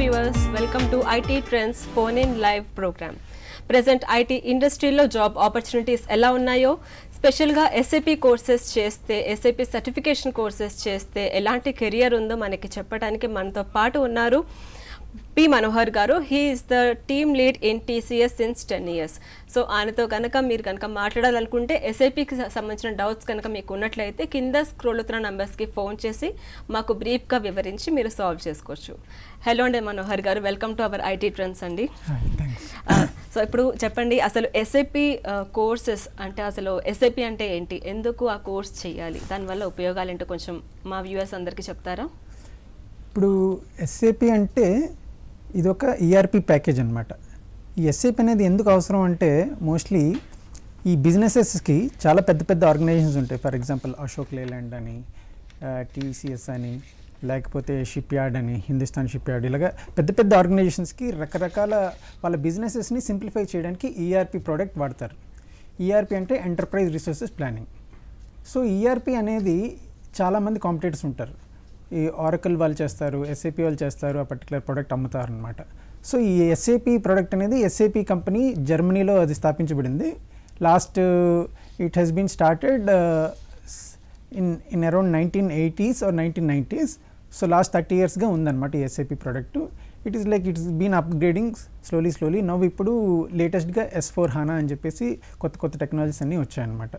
Viewers welcome to IT trends phone in live programme present IT ఇండస్ట్రీలో job opportunities ఎలా ఉన్నాయో స్పెషల్గా SAP courses చేస్తే ఎస్ఏపి సర్టిఫికేషన్ కోర్సెస్ చేస్తే ఎలాంటి కెరియర్ ఉందో మనకి చెప్పడానికి మనతో పాటు ఉన్నారు P Manohar garu he is the team lead in TCS since ten years so ఆయనతో కనుక మీరు కనుక మాట్లాడాలనుకుంటే ఎస్ఐపికి సంబంధించిన డౌట్స్ కనుక మీకు ఉన్నట్లయితే కింద స్క్రోల్ అవుతున్న నంబర్స్కి ఫోన్ చేసి మాకు బ్రీఫ్గా వివరించి మీరు సాల్వ్ చేసుకోవచ్చు హలో అండి Manohar garu welcome to our IT trends అండి సో ఇప్పుడు చెప్పండి అసలు ఎస్ఐపి కోర్సెస్ అంటే అసలు ఎస్ఐపి అంటే ఏంటి ఎందుకు ఆ కోర్స్ చేయాలి దానివల్ల ఉపయోగాలు ఏంటో కొంచెం మా వ్యూవర్స్ అందరికీ చెప్తారా ఇప్పుడు ఎస్ఏపి అంటే ఇది ఒక ఈఆర్పి ప్యాకేజ్ అనమాట ఈ ఎస్ఏపి అనేది ఎందుకు అవసరం అంటే మోస్ట్లీ ఈ బిజినెసెస్కి చాలా పెద్ద పెద్ద ఆర్గనైజేషన్స్ ఉంటాయి ఫర్ ఎగ్జాంపుల్ అశోక్ లేలాండ్ అని టీసీఎస్ అని లేకపోతే షిప్ యార్డ్ అని హిందుస్థాన్ షిప్ యార్డ్ ఇలాగా పెద్ద పెద్ద ఆర్గనైజేషన్స్కి రకరకాల వాళ్ళ బిజినెసెస్ని సింప్లిఫై చేయడానికి ఈఆర్పి ప్రోడక్ట్ వాడతారు ఈఆర్పి అంటే enterprise resources planning so ERP అనేది చాలామంది కాంపిటేటర్స్ ఉంటారు ఈ ఆరకల్ వాళ్ళు చేస్తారు ఎస్ఏపి వాళ్ళు చేస్తారు ఆ పర్టికులర్ ప్రోడక్ట్ అమ్ముతారు అనమాట సో ఈ ఎస్ఏపి ప్రోడక్ట్ అనేది ఎస్ఏపి కంపెనీ జర్మనీలో అది స్థాపించబడింది last it has been started in in around nineteen eighties or nineteen nineties so last thirty ఇయర్స్గా ఉందన్నమాట ఈ SAP product it is like it's been upgrading slowly slowly నవ్వు ఇప్పుడు లేటెస్ట్గా ఎస్ ఫోర్ హానా అని చెప్పేసి కొత్త కొత్త టెక్నాలజీస్ అన్నీ వచ్చాయన్నమాట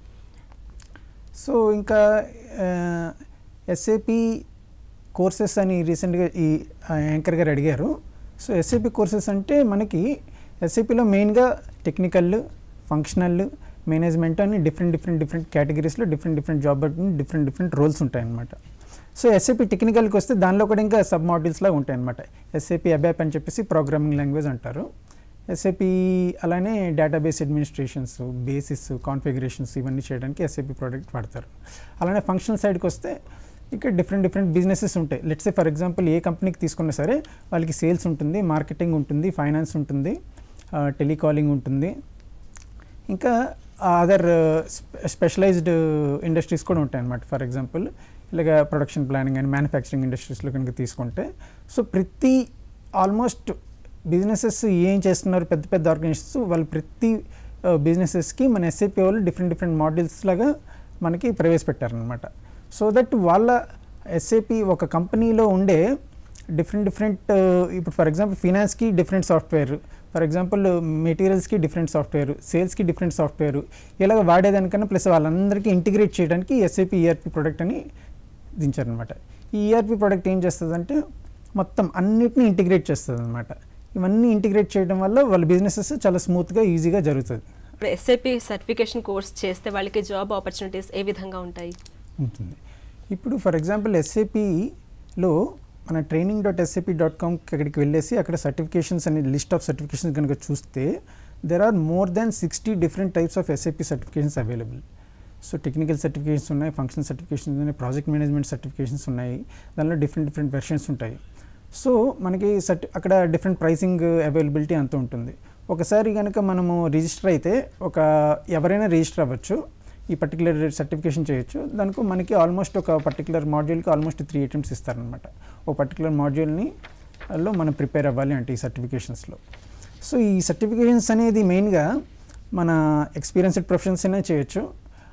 సో ఇంకా ఎస్ఏపి కోర్సెస్ అని రీసెంట్గా ఈ యాంకర్ గారు అడిగారు సో ఎస్ఏపి కోర్సెస్ అంటే మనకి ఎస్ఏపిలో మెయిన్గా టెక్నికల్ ఫంక్షనల్ మేనేజ్మెంట్ అని డిఫరెంట్ డిఫరెంట్ డిఫరెంట్ కేటగిరీస్లో different different job different different roles ఉంటాయన్నమాట సో ఎస్ఏపి టెక్నికల్కి వస్తే దానిలో కూడా ఇంకా సబ్ మాడ్యూల్స్ లాగా ఉంటాయన్నమాట ఎస్ఏపి అబ్యాప్ అని చెప్పేసి ప్రోగ్రామింగ్ లాంగ్వేజ్ అంటారు ఎస్ఏపి అలానే డేటాబేస్ అడ్మినిస్ట్రేషన్స్ బేసిస్ కాన్ఫిగరేషన్స్ ఇవన్నీ చేయడానికి ఎస్ఏపి ప్రోడక్ట్ వాడతారు అలానే ఫంక్షనల్ సైడ్కి వస్తే ఇక్కడ డిఫరెంట్ డిఫరెంట్ బిజినెసెస్ ఉంటాయి లెట్స్ ఫర్ ఎగ్జాంపుల్ ఏ కంపెనీకి తీసుకున్నా సరే వాళ్ళకి సేల్స్ ఉంటుంది మార్కెటింగ్ ఉంటుంది ఫైనాన్స్ ఉంటుంది టెలికాలింగ్ ఉంటుంది ఇంకా అదర్ స్పెషలైజ్డ్ ఇండస్ట్రీస్ కూడా ఉంటాయి అన్నమాట ఫర్ ఎగ్జాంపుల్ ఇలాగ ప్రొడక్షన్ ప్లానింగ్ అండ్ మ్యానుఫ్యాక్చరింగ్ ఇండస్ట్రీస్లో కనుక తీసుకుంటే సో ప్రతి ఆల్మోస్ట్ బిజినెసెస్ ఏం చేస్తున్నారు పెద్ద పెద్ద ఆర్గనైజేషన్స్ వాళ్ళు ప్రతి బిజినెసెస్కి మన ఎస్ఏపీ వాళ్ళు డిఫరెంట్ డిఫరెంట్ మోడల్స్ లాగా మనకి ప్రవేశపెట్టారనమాట సో దట్ వాళ్ళ ఎస్ఏపి ఒక కంపెనీలో ఉండే డిఫరెంట్ డిఫరెంట్ ఇప్పుడు ఫర్ ఎగ్జాంపుల్ ఫినాన్స్కి డిఫరెంట్ సాఫ్ట్వేర్ ఫర్ ఎగ్జాంపుల్ మెటీరియల్స్కి డిఫరెంట్ సాఫ్ట్వేర్ సేల్స్కి డిఫరెంట్ సాఫ్ట్వేర్ ఇలాగ వాడేదానికన్నా ప్లస్ వాళ్ళందరికీ ఇంటిగ్రేట్ చేయడానికి ఎస్ఏపి ఈఆర్పి ప్రోడక్ట్ అని దించారనమాట ఈ ఈఆర్పి ప్రోడక్ట్ ఏం చేస్తుందంటే మొత్తం అన్నిటిని ఇంటిగ్రేట్ చేస్తుంది అనమాట ఇవన్నీ ఇంటిగ్రేట్ చేయడం వల్ల వాళ్ళ బిజినెసెస్ చాలా స్మూత్గా ఈజీగా జరుగుతుంది ఇప్పుడు ఎస్ఐపి సర్టిఫికేషన్ కోర్స్ చేస్తే వాళ్ళకి జాబ్ ఆపర్చునిటీస్ ఏ విధంగా ఉంటాయి ఉంటుంది ఇప్పుడు ఫర్ ఎగ్జాంపుల్ ఎస్ఏపిలో మన training dot SAP dot com అక్కడికి వెళ్ళేసి అక్కడ సర్టిఫికేషన్స్ అనే లిస్ట్ ఆఫ్ సర్టిఫికేషన్స్ కనుక చూస్తే there are more than sixty different types of SAP certifications available so technical certifications ఉన్నాయి ఫంక్షనల్ సర్టిఫికేషన్స్ ఉన్నాయి ప్రాజెక్ట్ మేనేజ్మెంట్ సర్టిఫికేషన్స్ ఉన్నాయి దానిలో డిఫరెంట్ డిఫరెంట్ వెర్షన్స్ ఉంటాయి సో మనకి సర్టి అక్కడ డిఫరెంట్ ప్రైసింగ్ అవైలబిలిటీ అంత ఉంటుంది ఒకసారి కనుక మనము రిజిస్టర్ అయితే ఒక ఎవరైనా రిజిస్టర్ అవ్వచ్చు ఈ పర్టికులర్ సర్టిఫికేషన్ చేయొచ్చు దానికి మనకి ఆల్మోస్ట్ ఒక పర్టికులర్ మాడ్యూల్కి ఆల్మోస్ట్ త్రీ ఐటమ్స్ ఇస్తారనమాట ఒక పర్టికులర్ మాడ్యూల్ని లో మనం ప్రిపేర్ అవ్వాలి అంటే ఈ సర్టిఫికేషన్స్లో సో ఈ సర్టిఫికేషన్స్ అనేది మెయిన్గా మన ఎక్స్పీరియన్స్డ్ ప్రొఫెషన్స్ అయినా చేయొచ్చు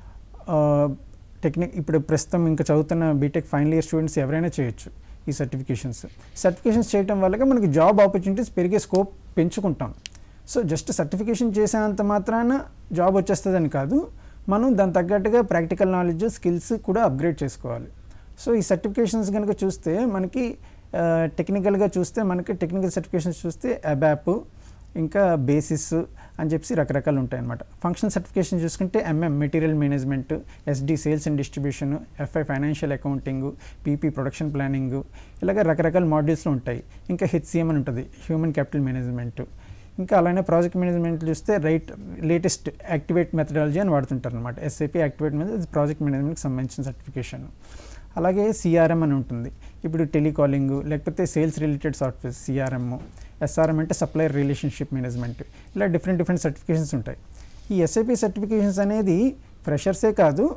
టెక్నిక్ ఇప్పుడు ప్రస్తుతం ఇంకా చదువుతున్న బీటెక్ ఫైనల్ ఇయర్ స్టూడెంట్స్ ఎవరైనా చేయొచ్చు ఈ సర్టిఫికేషన్స్ సర్టిఫికేషన్స్ చేయడం వల్ల మనకి జాబ్ ఆపర్చునిటీస్ పెరిగే స్కోప్ పెంచుకుంటాం సో జస్ట్ సర్టిఫికేషన్ చేసేంత మాత్రాన జాబ్ వచ్చేస్తుందని కాదు మనం దాని తగ్గట్టుగా ప్రాక్టికల్ నాలెడ్జ్ స్కిల్స్ కూడా అప్గ్రేడ్ చేసుకోవాలి సో ఈ సర్టిఫికేషన్స్ కనుక చూస్తే మనకి టెక్నికల్గా చూస్తే మనకి టెక్నికల్ సర్టిఫికేషన్స్ చూస్తే అబాప్ ఇంకా బేసిస్ అని చెప్పి రకరకాలు ఉంటాయి అనమాట ఫంక్షన్ సర్టిఫికేషన్ చూసుకుంటే MM material management SD sales and distribution FI financial accounting PP production planning ఇలాగ రకరకాల మాడ్యూల్స్లో ఉంటాయి ఇంకా హెచ్సిఎం అని ఉంటుంది హ్యూమన్ క్యాపిటల్ మేనేజ్మెంట్ ఇంకా అలానే ప్రాజెక్ట్ మేనేజ్మెంట్ చూస్తే రైట్ లేటెస్ట్ యాక్టివేట్ మెథడాలజీ అని వాడుతుంటారు అనమాట ఎస్ఐపి యాక్టివేట్ మీద ప్రాజెక్ట్ మేనేజ్మెంట్కి సంబంధించిన సర్టిఫికేషన్ అలాగే సిఆర్ఎం అని ఉంటుంది ఇప్పుడు టెలికాలింగ్ లేకపోతే sales related software CRM SRM అంటే సప్లయర్ రిలేషన్షిప్ మేనేజ్మెంట్ ఇలా డిఫరెంట్ డిఫరెంట్ సర్టిఫికేషన్స్ ఉంటాయి ఈ ఎస్ఐపి సర్టిఫికేషన్స్ అనేది ఫ్రెషర్సే కాదు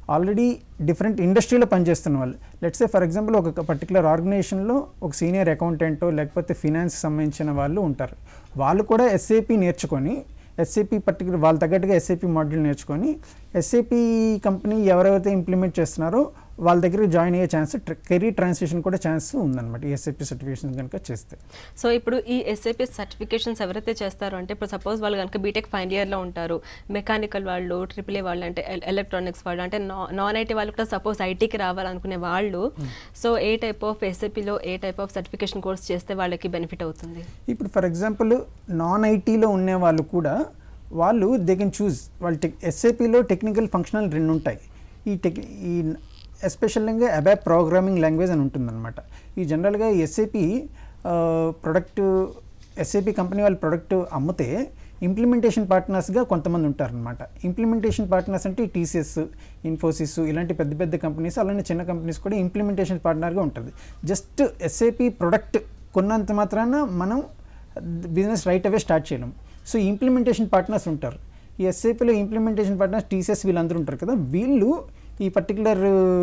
ఆల్రెడీ డిఫరెంట్ ఇండస్ట్రీలో పనిచేస్తున్న వాళ్ళు లెట్సే ఫర్ ఎగ్జాంపుల్ ఒక పర్టికులర్ ఆర్గనైజేషన్లో ఒక సీనియర్ అకౌంటెంటో లేకపోతే ఫినాన్స్ సంబంధించిన వాళ్ళు ఉంటారు వాళ్ళు కూడా ఎస్ఏపి నేర్చుకొని ఎస్ఏపి పర్టికులర్ వాళ్ళ తగ్గట్టుగా ఎస్ఏపి మాడ్యూల్ నేర్చుకొని ఎస్ఏపి కంపెనీ ఎవరైతే ఇంప్లిమెంట్ చేస్తున్నారో వాళ్ళ దగ్గర జాయిన్ అయ్యే ఛాన్స్ కెరీర్ ట్రాన్సిషన్ కూడా ఛాన్స్ ఉందన్నమాట ఈ ఎస్ఏపి సర్టిఫికేషన్ కనుక చేస్తే సో ఇప్పుడు ఈ ఎస్ఏపీ సర్టిఫికేషన్స్ ఎవరైతే చేస్తారో అంటే ఇప్పుడు సపోజ్ వాళ్ళు కనుక బీటెక్ ఫైనల్ ఇయర్లో ఉంటారు మెకానికల్ వాళ్ళు ట్రిపుల్ ఏ వాళ్ళు అంటే ఎలక్ట్రానిక్స్ వాళ్ళు అంటే నాన్ ఐటీ వాళ్ళు కూడా సపోజ్ ఐటీకి రావాలనుకునే వాళ్ళు సో ఏ టైప్ ఆఫ్ ఎస్ఏపీలో ఏ టైప్ ఆఫ్ సర్టిఫికేషన్ కోర్స్ చేస్తే వాళ్ళకి బెనిఫిట్ అవుతుంది ఇప్పుడు ఫర్ ఎగ్జాంపుల్ నాన్ ఐటీలో ఉండే వాళ్ళు కూడా వాళ్ళు దే కెన్ చూస్ వాళ్ళు టెక్ ఎస్ఏపిలో టెక్నికల్ ఫంక్షనల్ రెండు ఉంటాయి ఈ టెక్ ఈ ఎస్పెషల్గా అబాప్ ప్రోగ్రామింగ్ లాంగ్వేజ్ అని ఉంటుందన్నమాట ఈ జనరల్గా ఎస్ఏపి ప్రొడక్ట్ ఎస్ఏపి కంపెనీ వాళ్ళ ప్రొడక్ట్ అమ్మితే ఇంప్లిమెంటేషన్ పార్ట్నర్స్గా కొంతమంది ఉంటారనమాట ఇంప్లిమెంటేషన్ పార్ట్నర్స్ అంటే టీసీఎస్ ఇన్ఫోసిస్ ఇలాంటి పెద్ద పెద్ద కంపెనీస్ అలానే చిన్న కంపెనీస్ కూడా ఇంప్లిమెంటేషన్ పార్ట్నర్గా ఉంటుంది జస్ట్ ఎస్ఏపి ప్రొడక్ట్ కొన్నంత మాత్రాన మనం బిజినెస్ రైట్ అవే స్టార్ట్ చేయలేం సో ఇంప్లిమెంటేషన్ పార్ట్నర్స్ ఉంటారు ఈ ఎస్ఏపీలో ఇంప్లిమెంటేషన్ పార్ట్నర్స్ టీసీఎస్ వీళ్ళందరూ ఉంటారు కదా వీళ్ళు ఈ పర్టికులర్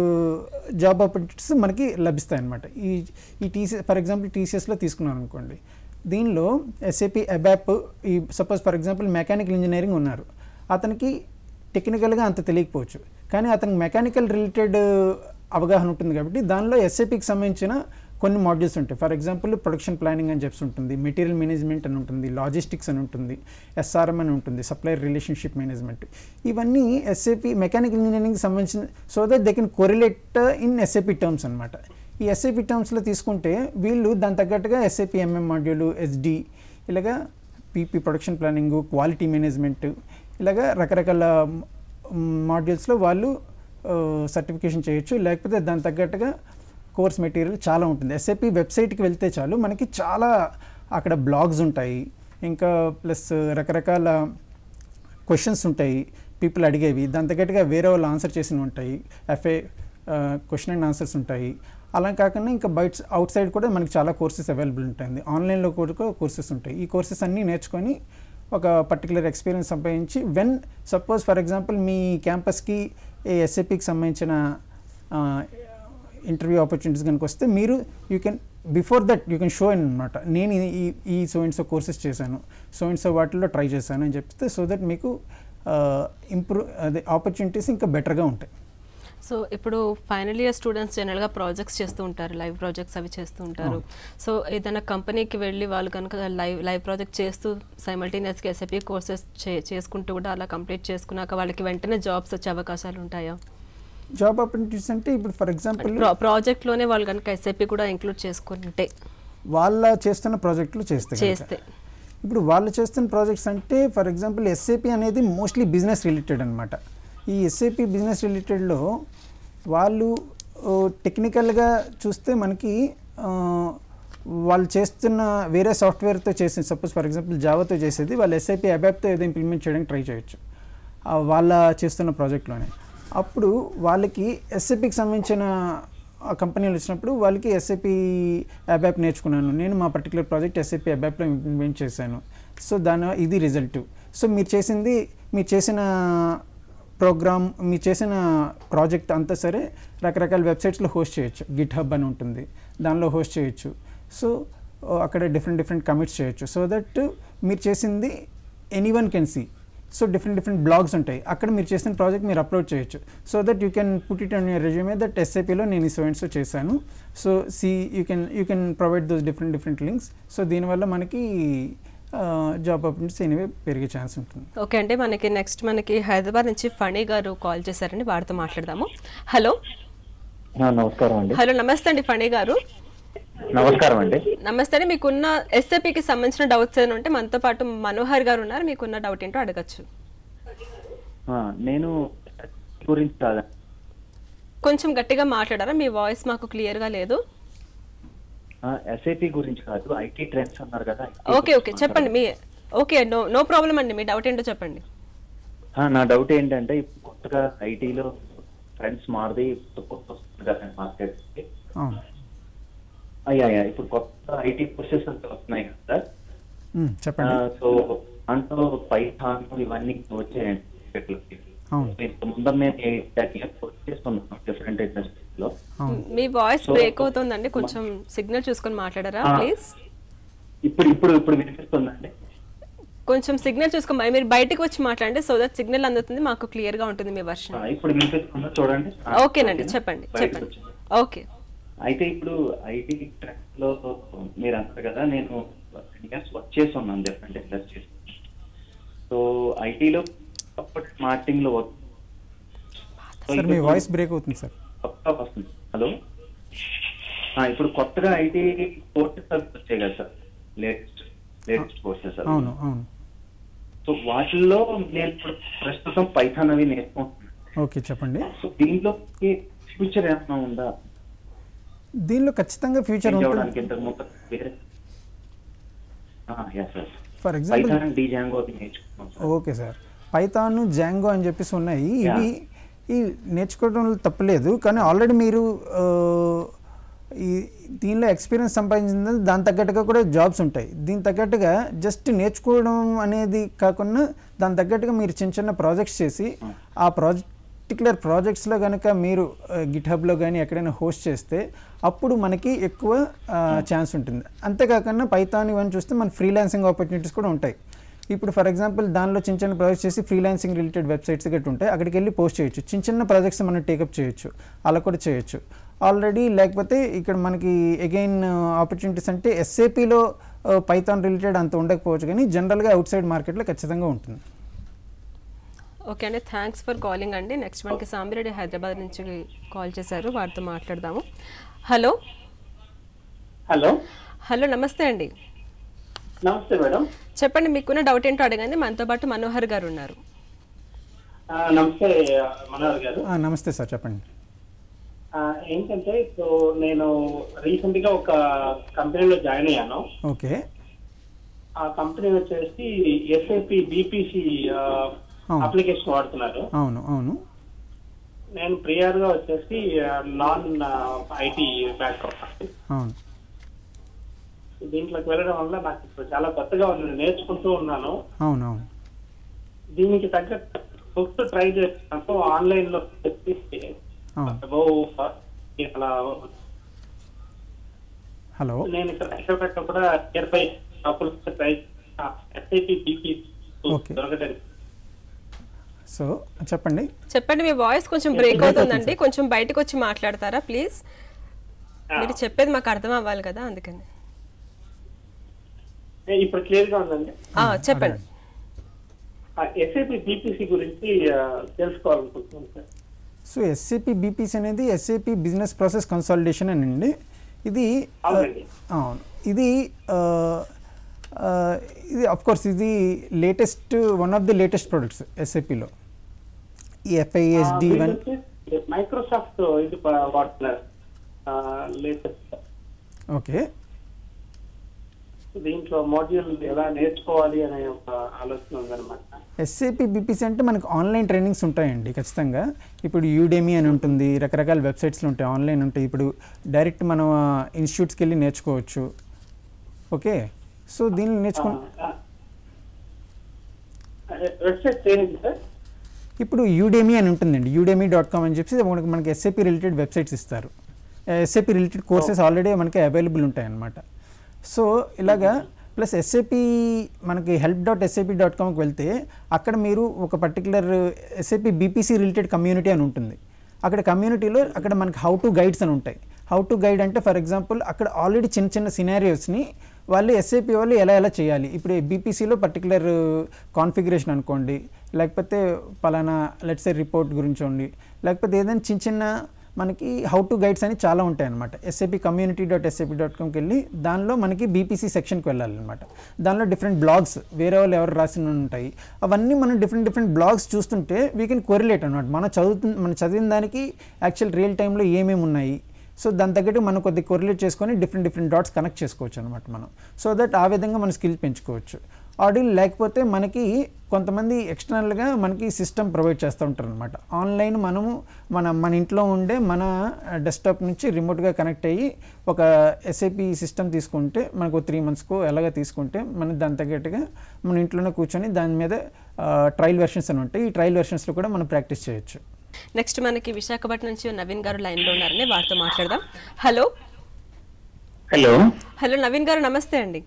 జాబ్ ఆపర్చునిటీస్ మనకి లభిస్తాయి అనమాట ఈ ఈ టీసీ ఫర్ ఎగ్జాంపుల్ టీసీఎస్లో తీసుకున్నాను అనుకోండి దీనిలో ఎస్ఏపి అబాప్ ఈ suppose for example mechanical engineering ఉన్నారు అతనికి టెక్నికల్గా అంత తెలియకపోవచ్చు కానీ అతనికి మెకానికల్ రిలేటెడ్ అవగాహన ఉంటుంది కాబట్టి దానిలో ఎస్ఏపికి సంబంధించిన కొన్ని మాడ్యూల్స్ ఉంటాయి ఫర్ ఎగ్జాంపుల్ ప్రొడక్షన్ ప్లానింగ్ అని చెప్పి ఉంటుంది మెటీరియల్ మేనేజ్మెంట్ అని ఉంటుంది లాజిస్టిక్స్ అని ఉంటుంది ఎస్ఆర్ఎం అని ఉంటుంది సప్లయర్ రిలేషన్షిప్ మేనేజ్మెంట్ ఇవన్నీ ఎస్ఏపి మెకానికల్ ఇంజనీరింగ్కి సంబంధించిన so that they can correlate in SAP terms అనమాట ఈ ఎస్ఏపి టర్మ్స్లో తీసుకుంటే వీళ్ళు దాని తగ్గట్టుగా ఎస్ఏపి ఎంఎం మాడ్యూల్ ఎస్డి ఇలాగా PP production planning quality management ఇలాగా రకరకాల మాడ్యూల్స్లో వాళ్ళు సర్టిఫికేషన్ చేయొచ్చు లేకపోతే దాని తగ్గట్టుగా కోర్స్ మెటీరియల్ చాలా ఉంటుంది ఎస్ఏపి వెబ్సైట్కి వెళ్తే చాలు మనకి చాలా అక్కడ బ్లాగ్స్ ఉంటాయి ఇంకా ప్లస్ రకరకాల క్వశ్చన్స్ ఉంటాయి పీపుల్ అడిగేవి దాని తగ్గట్టుగా వేరే వాళ్ళు ఆన్సర్ చేసినవి ఉంటాయి ఎఫ్ఏ క్వశ్చన్ అండ్ ఆన్సర్స్ ఉంటాయి అలా కాకుండా ఇంకా బయట అవుట్ సైడ్ కూడా మనకి చాలా కోర్సెస్ అవైలబుల్ ఉంటుంది ఆన్లైన్లో కూడా కోర్సెస్ ఉంటాయి ఈ కోర్సెస్ అన్నీ నేర్చుకొని ఒక పర్టికులర్ ఎక్స్పీరియన్స్ సంపాదించి వెన్ సపోజ్ ఫర్ ఎగ్జాంపుల్ మీ క్యాంపస్కి ఏ ఎస్ఏపికి సంబంధించిన ఇంటర్వ్యూ ఆపర్చునిటీస్ కనుక వస్తే మీరు you can before that you can show అనమాట నేను ఈ ఈ సో అండ్ సో కోర్సెస్ చేశాను సో అండ్ సో వాటిల్లో ట్రై చేశాను అని చెప్తే సో దట్ మీకు ఇంప్రూవ్ అదే ఆపర్చునిటీస్ ఇంకా బెటర్గా ఉంటాయి సో ఇప్పుడు ఫైనల్ ఇయర్ స్టూడెంట్స్ జనరల్గా ప్రాజెక్ట్స్ చేస్తూ ఉంటారు లైవ్ ప్రాజెక్ట్స్ అవి చేస్తూ ఉంటారు సో ఏదైనా కంపెనీకి వెళ్ళి వాళ్ళు కనుక లైవ్ లైవ్ ప్రాజెక్ట్ చేస్తూ సైమల్టేనియస్గా ఎస్ఐపి కోర్సెస్ చేసుకుంటూ కూడా అలా కంప్లీట్ చేసుకున్నాక వాళ్ళకి వెంటనే జాబ్స్ వచ్చే అవకాశాలు ఉంటాయా జాబ్ ఆపర్చునిటీస్ అంటే ఇప్పుడు ఫర్ ఎగ్జాంపుల్ ప్రాజెక్ట్లోనే వాళ్ళు కనుక ఎస్ఐపి కూడా ఇంక్లూడ్ చేసుకుంటే వాళ్ళ చేస్తున్న ప్రాజెక్టులు చేస్తే కనుక. చేస్తే ఇప్పుడు వాళ్ళు చేస్తున్న ప్రాజెక్ట్స్ అంటే ఫర్ ఎగ్జాంపుల్ ఎస్ఏపి అనేది మోస్ట్లీ బిజినెస్ రిలేటెడ్ అనమాట ఈ ఎస్ఏపి బిజినెస్ రిలేటెడ్లో వాళ్ళు టెక్నికల్గా చూస్తే మనకి ఆ, వాళ్ళు చేస్తున్న వేరే సాఫ్ట్వేర్తో చేసిన సపోజ్ ఫర్ ఎగ్జాంపుల్ జావాతో చేసేది వాళ్ళు ఎస్ఐపి అబాప్తో ఏదో ఇంప్లిమెంట్ చేయడానికి ట్రై చేయొచ్చు ఆ, వాళ్ళ చేస్తున్న ప్రాజెక్ట్లోనే అప్పుడు వాళ్ళకి ఎస్ఏపికి సంబంధించిన ఆ కంపెనీలు వచ్చినప్పుడు వాళ్ళకి ఎస్ఏపి అబాప్ నేర్చుకున్నాను నేను మా పర్టికులర్ ప్రాజెక్ట్ ఎస్ఏపి అబాప్లో ఇంప్లిమెంట్ చేశాను సో దాని ఇది రిజల్ట్ సో మీరు చేసింది మీరు చేసిన ప్రోగ్రామ్ మీరు చేసిన ప్రాజెక్ట్ అంతా సరే రకరకాల వెబ్సైట్స్లో హోస్ట్ చేయొచ్చు గిట్ హబ్ అని ఉంటుంది దానిలో హోస్ట్ చేయొచ్చు సో అక్కడ డిఫరెంట్ డిఫరెంట్ కమిట్స్ చేయొచ్చు సో దట్ మీరు చేసింది anyone can see so different different blogs ఉంటాయి అక్కడ మీరు చేసిన ప్రాజెక్ట్ మీరు అప్లోడ్ చేయొచ్చు so that you can put it on your resume that ఎస్ఐపిలో నేను ఈ సో చేశాను so see you can you can provide those different different links so దీనివల్ల మనకి జాబ్ ఆపర్చునిటీస్ ఎనీవే పెరిగే ఛాన్స్ ఉంటుంది ఓకే అంటే మనకి నెక్స్ట్ మనకి హైదరాబాద్ నుంచి ఫణి గారు కాల్ చేశారండి వారితో మాట్లాడదాము హలో ఆ, నమస్కారం అండి హలో నమస్తే అండి ఫణి గారు నమస్కారం అండి నమస్తే అండి మీకున్న ఎస్ఏపికి సంబంధించిన డౌట్స్ ఏమైనా ఉంటే మనతో పాటు మనోహర్ గారు ఉన్నారు మీకున్న డౌట్ ఏంటో అడగచ్చు ఆ, నేను గురించి కాదు కొంచెం గట్టిగా మాట్లాడారా మీ వాయిస్ మాకు క్లియర్ గా లేదు ఎస్ఐపి గురించి కాదు ఐటీ ట్రెండ్స్ అన్నారు కదా IT ఓకే ఓకే చెప్పండి మీ ఓకే నో నో ప్రాబ్లం అండి మీ డౌట్ ఏంటో చెప్పండి ఆ, నా డౌట్ ఏంటంటే ఇప్పుడు కొత్తగా ఐటీలో ట్రెండ్స్ మారుది కొత్త కొత్త వస్తుంది కదా మార్కెట్ అవును అయ్యా అయ్యా ఇప్పుడు కొత్త ఐటీ కోర్సెస్ అంతా వస్తున్నాయి కదా మ్, చెప్పండి సో దాంట్లో పైథాన్ ఇవన్నీ వచ్చాయండి మార్కెట్లోకి. అవును. ఇంత ముందర నేను టెన్ ఇయర్స్ వర్క్ చేస్తున్నాను డిఫరెంట్ ఇండస్ట్రీస్ లో అవును మీ వాయిస్ So- బ్రేక్ అవుతుందండి కొంచెం సిగ్నల్ చూసుకొని మాట్లాడారా Ah. ప్లీజ్ ఇప్పుడు ఇప్పుడు ఇప్పుడు వినిపిస్తుందండి కొంచెం సిగ్నల్ చూసుకొని మరి మీరు బయటకు వచ్చి మాట్లాడండి సో దట్ సిగ్నల్ అందుతుంది మాకు క్లియర్ గా ఉంటుంది మీ వర్షన్ ఆ, ఇప్పుడు వినిపిస్తుందా చూడండి ఆ, ఓకేనండి ఓకేనా? చెప్పండి బయటకు చెప్పండి వచ్చింది. ఓకే అయితే ఇప్పుడు ఐటీ ట్రాక్ లో మీరు అంటారు కదా నేను ఇయర్స్ వర్క్ చేసి ఉన్నాను డిఫరెంట్ ఇండస్ట్రీస్ సో ఐటీలో మార్కెటింగ్ లో వర్క్ సార్ మీ వాయిస్ బ్రేక్ అవుతుంది సార్ కొత్తగా వస్తుంది హలో ఆ, ఇప్పుడు కొత్తగా ఐటీ కోర్సెస్ అవి వచ్చాయి కదా సార్ లేటెస్ట్ లేటెస్ట్ కోర్సెస్ అవును అవును సో వాటిల్లో నేను ఇప్పుడు ప్రస్తుతం పైథాన్ అవి నేర్చుకుంటున్నాను ఓకే చెప్పండి సో దీంట్లో ఫ్యూచర్ ఏమైనా ఉందా దీనిలో ఖచ్చితంగా ఫ్యూచర్ చేంజ్ ఉంటుంది అవ్వడానికి ఇంతకు ముందు వేరే yes sir for example Python Django అవి నేర్చుకున్నాం sir okay sir Python Django అని చెప్పేసి ఉన్నాయి ఇవి ఈ నేర్చుకోవడంలో తప్పలేదు కానీ ఆల్రెడీ మీరు ఆ, ఈ దీనిలో ఎక్స్పీరియన్స్ సంపాదించింది దాని తగ్గట్టుగా కూడా జాబ్స్ ఉంటాయి దీని తగ్గట్టుగా జస్ట్ నేర్చుకోవడం అనేది కాకుండా దాని తగ్గట్టుగా మీరు చిన్న చిన్న ప్రాజెక్ట్స్ చేసి ఆ పర్టికులర్ ప్రాజెక్ట్స్లో కనుక మీరు గిట్ హబ్లో కానీ ఎక్కడైనా హోస్ట్ చేస్తే అప్పుడు మనకి ఎక్కువ ఛాన్స్ ఉంటుంది అంతేకాకుండా పైథాన్ ఇవన్నీ చూస్తే మన ఫ్రీలాన్సింగ్ ఆపర్చునిటీస్ కూడా ఉంటాయి ఇప్పుడు ఫర్ ఎగ్జాంపుల్ దానిలో చిన్న చిన్న ప్రాజెక్ట్స్ చేసి ఫ్రీలాన్సింగ్ రిలేటెడ్ వెబ్సైట్స్ గట్టి ఉంటాయి అక్కడికి వెళ్ళి పోస్ట్ చేయొచ్చు చిన్న చిన్న ప్రాజెక్ట్స్ మనం టేకప్ చేయొచ్చు అలా కూడా చేయొచ్చు ఆల్రెడీ లేకపోతే ఇక్కడ మనకి అగైన్ ఆపర్చునిటీస్ అంటే ఎస్ఏపిలో పైథాన్ రిలేటెడ్ అంత ఉండకపోవచ్చు కానీ జనరల్గా అవుట్ సైడ్ మార్కెట్లో ఖచ్చితంగా ఉంటుంది ఓకే అండి థ్యాంక్స్ ఫర్ కాలింగ్ అండి నెక్స్ట్ మనకి సాంబిరెడ్డి హైదరాబాద్ నుంచి కాల్ చేశారు వారితో మాట్లాడదాము హలో హలో హలో నమస్తే అండి నమస్తే మేడం చెప్పండి మీకున్న డౌట్ ఏంటో అడగండి మనతో పాటు మనోహర్ గారు ఉన్నారు ఆ, నమస్తే ఆ, మనోహర్ గారు ఆ, నమస్తే సార్ చెప్పండి ఆ, ఏంటంటే ఇప్పుడు నేను రీసెంట్ గా ఒక కంపెనీలో జాయిన్ అయ్యాను ఓకే ఆ కంపెనీ వచ్చేసి ఎస్ఐపి బీపీసీ అవును. అప్లికేషన్ వాడుతున్నారు అవును అవును నేను ప్రియర్ గా వచ్చేసి నాన్ ఐటీ బ్యాక్గ్రౌండ్ అవును దీంట్లోకి వెళ్ళడం వల్ల నాకు ఇప్పుడు చాలా కొత్తగా ఉంది నేను నేర్చుకుంటూ ఉన్నాను అవును అవును దీనికి తగ్గ బుక్స్ ట్రై చేస్తున్నాను ఆన్లైన్ లో వచ్చేసి అవును above, అలా హలో నేను ఇక్కడ హైదరాబాద్ లో కూడా నియర్ బై షాపులు ట్రై ఎస్ఐపి బీపీ Okay. దొరకలేదు సో చెప్పండి చెప్పండి మీ వాయిస్ కొంచెం బ్రేక్ అవుతుందండి కొంచెం బయటకు వచ్చి మాట్లాడతారా ప్లీజ్ మీరు చెప్పేది మాకు అర్థం అవ్వాలి కదా అందుకని ఏ, ఇప్పుడు క్లియర్ గా ఉందండి ఆ, చెప్పండి ఎస్ఐపి బీపీసీ గురించి ఆ, తెలుసుకోవాలనుకుంటున్నాను సార్ సో ఎస్ఏపి బీపీసీ అనేది ఎస్ఏపి బిజినెస్ ప్రాసెస్ కన్సాలిడేషన్ అని అండి ఇది ఆ, అవునండి. అవును ఇది ఆ, ఆ, ఇది అఫ్ కోర్స్ ఇది latest one of the latest products ఎస్ఏపిలో ఈ ఎఫ్ఐఎస్డి వన్ మైక్రోసాఫ్ట్ ఇది ప- వాడుతున్నారు లేటెస్ట్ ఓకే దీంట్లో మాడ్యూల్ ఎలా నేర్చుకోవాలి అనే ఒక ఆలోచన ఉందన్నమాట ఎస్ఏపి బీపీసీ అంటే మనకు ఆన్లైన్ ట్రైనింగ్స్ ఉంటాయండి ఖచ్చితంగా ఇప్పుడు యూడెమీ అని ఉంటుంది రకరకాల వెబ్సైట్స్లో ఉంటాయి ఆన్లైన్ ఉంటాయి ఇప్పుడు డైరెక్ట్ మనం ఇన్స్టిట్యూట్స్కి వెళ్ళి నేర్చుకోవచ్చు ఓకే సో దీన్ని నేర్చుకు వెబ్సైట్ ఏంటి సార్ ఇప్పుడు యూడెమీ అని ఉంటుందండి యూడెమీ డాట్ కామ్ అని చెప్పి మనకి మనకి ఎస్ఏపి రిలేటెడ్ వెబ్సైట్స్ ఇస్తారు ఎస్ఏపి రిలేటెడ్ కోర్సెస్ ఆల్రెడీ మనకి అవైలబుల్ ఉంటాయి అన్నమాట సో ఇలాగా ప్లస్ ఎస్ఏపి మనకి హెల్ప్ డాట్ ఎస్ఏపి డాట్ కామ్కి వెళ్తే అక్కడ మీరు ఒక particular SAP BPC related community అని ఉంటుంది అక్కడ కమ్యూనిటీలో అక్కడ మనకి హౌ టు గైడ్స్ అని ఉంటాయి హౌ టు గైడ్ అంటే ఫర్ ఎగ్జాంపుల్ అక్కడ ఆల్రెడీ చిన్న చిన్న సినారియోస్ని వాళ్ళు ఎస్ఏపి వాళ్ళు ఎలా ఎలా చేయాలి ఇప్పుడు బీపీసీలో పర్టికులర్ కాన్ఫిగరేషన్ అనుకోండి లేకపోతే పలానా లెట్స్ రిపోర్ట్ గురించి ఉండి లేకపోతే ఏదైనా చిన్న చిన్న మనకి హౌ టు గైడ్స్ అని చాలా ఉంటాయి అనమాట SAP community dot SAP dot కామ్కి వెళ్ళి దానిలో మనకి బీపీసీ సెక్షన్కి వెళ్ళాలన్నమాట దానిలో డిఫరెంట్ బ్లాగ్స్ వేరే వాళ్ళు ఎవరు రాసిన ఉంటాయి అవన్నీ మనం డిఫరెంట్ డిఫరెంట్ బ్లాగ్స్ చూస్తుంటే వీ కెన్ కోరిలేట్ అనమాట మనం చదువుతు మనం చదివిన దానికి యాక్చువల్ రియల్ టైంలో ఏమేమి ఉన్నాయి సో దాని తగ్గట్టు మనం కొద్దిగా కొరిలేట్ చేసుకొని డిఫరెంట్ డిఫరెంట్ డాట్స్ కనెక్ట్ చేసుకోవచ్చు అనమాట మనం సో దట్ ఆ విధంగా మన స్కిల్ పెంచుకోవచ్చు ఆడిల్ లేకపోతే మనకి కొంతమంది ఎక్స్టర్నల్గా మనకి సిస్టమ్ ప్రొవైడ్ చేస్తూ ఉంటారు అనమాట ఆన్లైన్ మనము మన మన ఇంట్లో ఉండే మన డెస్క్టాప్ నుంచి రిమోట్గా కనెక్ట్ అయ్యి ఒక ఎస్ఐపి సిస్టమ్ తీసుకుంటే మనకు త్రీ మంత్స్కు ఎలాగ తీసుకుంటే మన దాని తగ్గట్టుగా మన ఇంట్లోనే కూర్చొని దాని మీద ట్రయల్ వెర్షన్స్ అని ఉంటాయి ఈ ట్రయల్ వెర్షన్స్లో కూడా మనం ప్రాక్టీస్ చేయొచ్చు నెక్స్ట్ మనకి విశాఖపట్నం నుంచి నవీన్ గారు లైన్ లో ఉన్నారని వారితో మాట్లాడదాం హలో హలో హలో నవీన్ గారు నమస్తే అండి